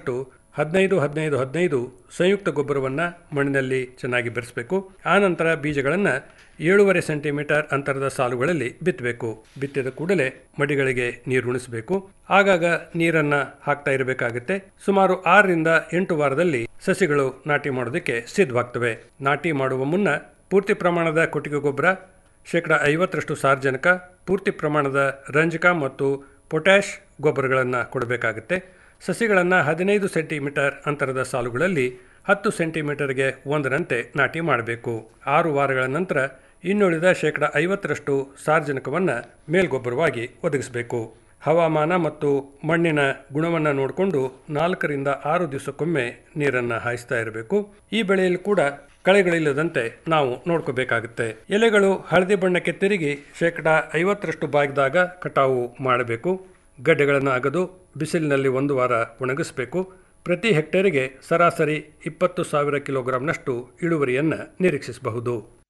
ಹದಿನೈದು ಹದಿನೈದು ಹದಿನೈದು ಸಂಯುಕ್ತ ಗೊಬ್ಬರವನ್ನು ಮಣ್ಣಿನಲ್ಲಿ ಚೆನ್ನಾಗಿ ಬೆರೆಸಬೇಕು ಆನಂತರ ಬೀಜಗಳನ್ನು ಏಳೂವರೆ ಸೆಂಟಿಮೀಟರ್ ಅಂತರದ ಸಾಲುಗಳಲ್ಲಿ ಬಿತ್ತಬೇಕು ಬಿತ್ತಿದ ಕೂಡಲೇ ಮಡಿಗಳಿಗೆ ನೀರು ಉಣಿಸಬೇಕು ಆಗಾಗ ನೀರನ್ನ ಹಾಕ್ತಾ ಇರಬೇಕಾಗುತ್ತೆ ಸುಮಾರು ಆರರಿಂದ ಎಂಟು ವಾರದಲ್ಲಿ ಸಸಿಗಳು ನಾಟಿ ಮಾಡೋದಕ್ಕೆ ಸಿದ್ಧವಾಗ್ತವೆ ನಾಟಿ ಮಾಡುವ ಮುನ್ನ ಪೂರ್ತಿ ಪ್ರಮಾಣದ ಕೊಟ್ಟಿಗೆ ಗೊಬ್ಬರ ಶೇಕಡ ಐವತ್ತರಷ್ಟು ಸಾರ್ವಜನಿಕ ಪೂರ್ತಿ ಪ್ರಮಾಣದ ರಂಜಕ ಮತ್ತು ಪೊಟ್ಯಾಷ್ ಗೊಬ್ಬರಗಳನ್ನು ಕೊಡಬೇಕಾಗುತ್ತೆ ಸಸಿಗಳನ್ನು ಹದಿನೈದು ಸೆಂಟಿಮೀಟರ್ ಅಂತರದ ಸಾಲುಗಳಲ್ಲಿ ಹತ್ತು ಸೆಂಟಿಮೀಟರ್ಗೆ ಒಂದರಂತೆ ನಾಟಿ ಮಾಡಬೇಕು ಆರು ವಾರಗಳ ನಂತರ ಇನ್ನುಳಿದ ಶೇಕಡ ಐವತ್ತರಷ್ಟು ಸಾರ್ವಜನಿಕವನ್ನು ಮೇಲ್ಗೊಬ್ಬರವಾಗಿ ಒದಗಿಸಬೇಕು ಹವಾಮಾನ ಮತ್ತು ಮಣ್ಣಿನ ಗುಣವನ್ನು ನೋಡಿಕೊಂಡು ನಾಲ್ಕರಿಂದ ಆರು ದಿವಸಕ್ಕೊಮ್ಮೆ ನೀರನ್ನು ಹಾಯಿಸ್ತಾ ಇರಬೇಕು ಈ ಬೆಳೆಯಲ್ಲಿ ಕೂಡ ಕಳೆಗಳಿಲ್ಲದಂತೆ ನಾವು ನೋಡ್ಕೋಬೇಕಾಗುತ್ತೆ ಎಲೆಗಳು ಹಳದಿ ಬಣ್ಣಕ್ಕೆ ತಿರುಗಿ ಶೇಕಡ ಐವತ್ತರಷ್ಟು ಬಾಗಿದಾಗ ಕಟಾವು ಮಾಡಬೇಕು ಗಡ್ಡೆಗಳನ್ನು ಅಗದು ಬಿಸಿಲಿನಲ್ಲಿ ಒಂದು ವಾರ ಒಣಗಿಸಬೇಕು ಪ್ರತಿ ಹೆಕ್ಟೇರಿಗೆ ಸರಾಸರಿ ಇಪ್ಪತ್ತು ಸಾವಿರ ಕಿಲೋಗ್ರಾಂನಷ್ಟು ಇಳುವರಿಯನ್ನು ನಿರೀಕ್ಷಿಸಬಹುದು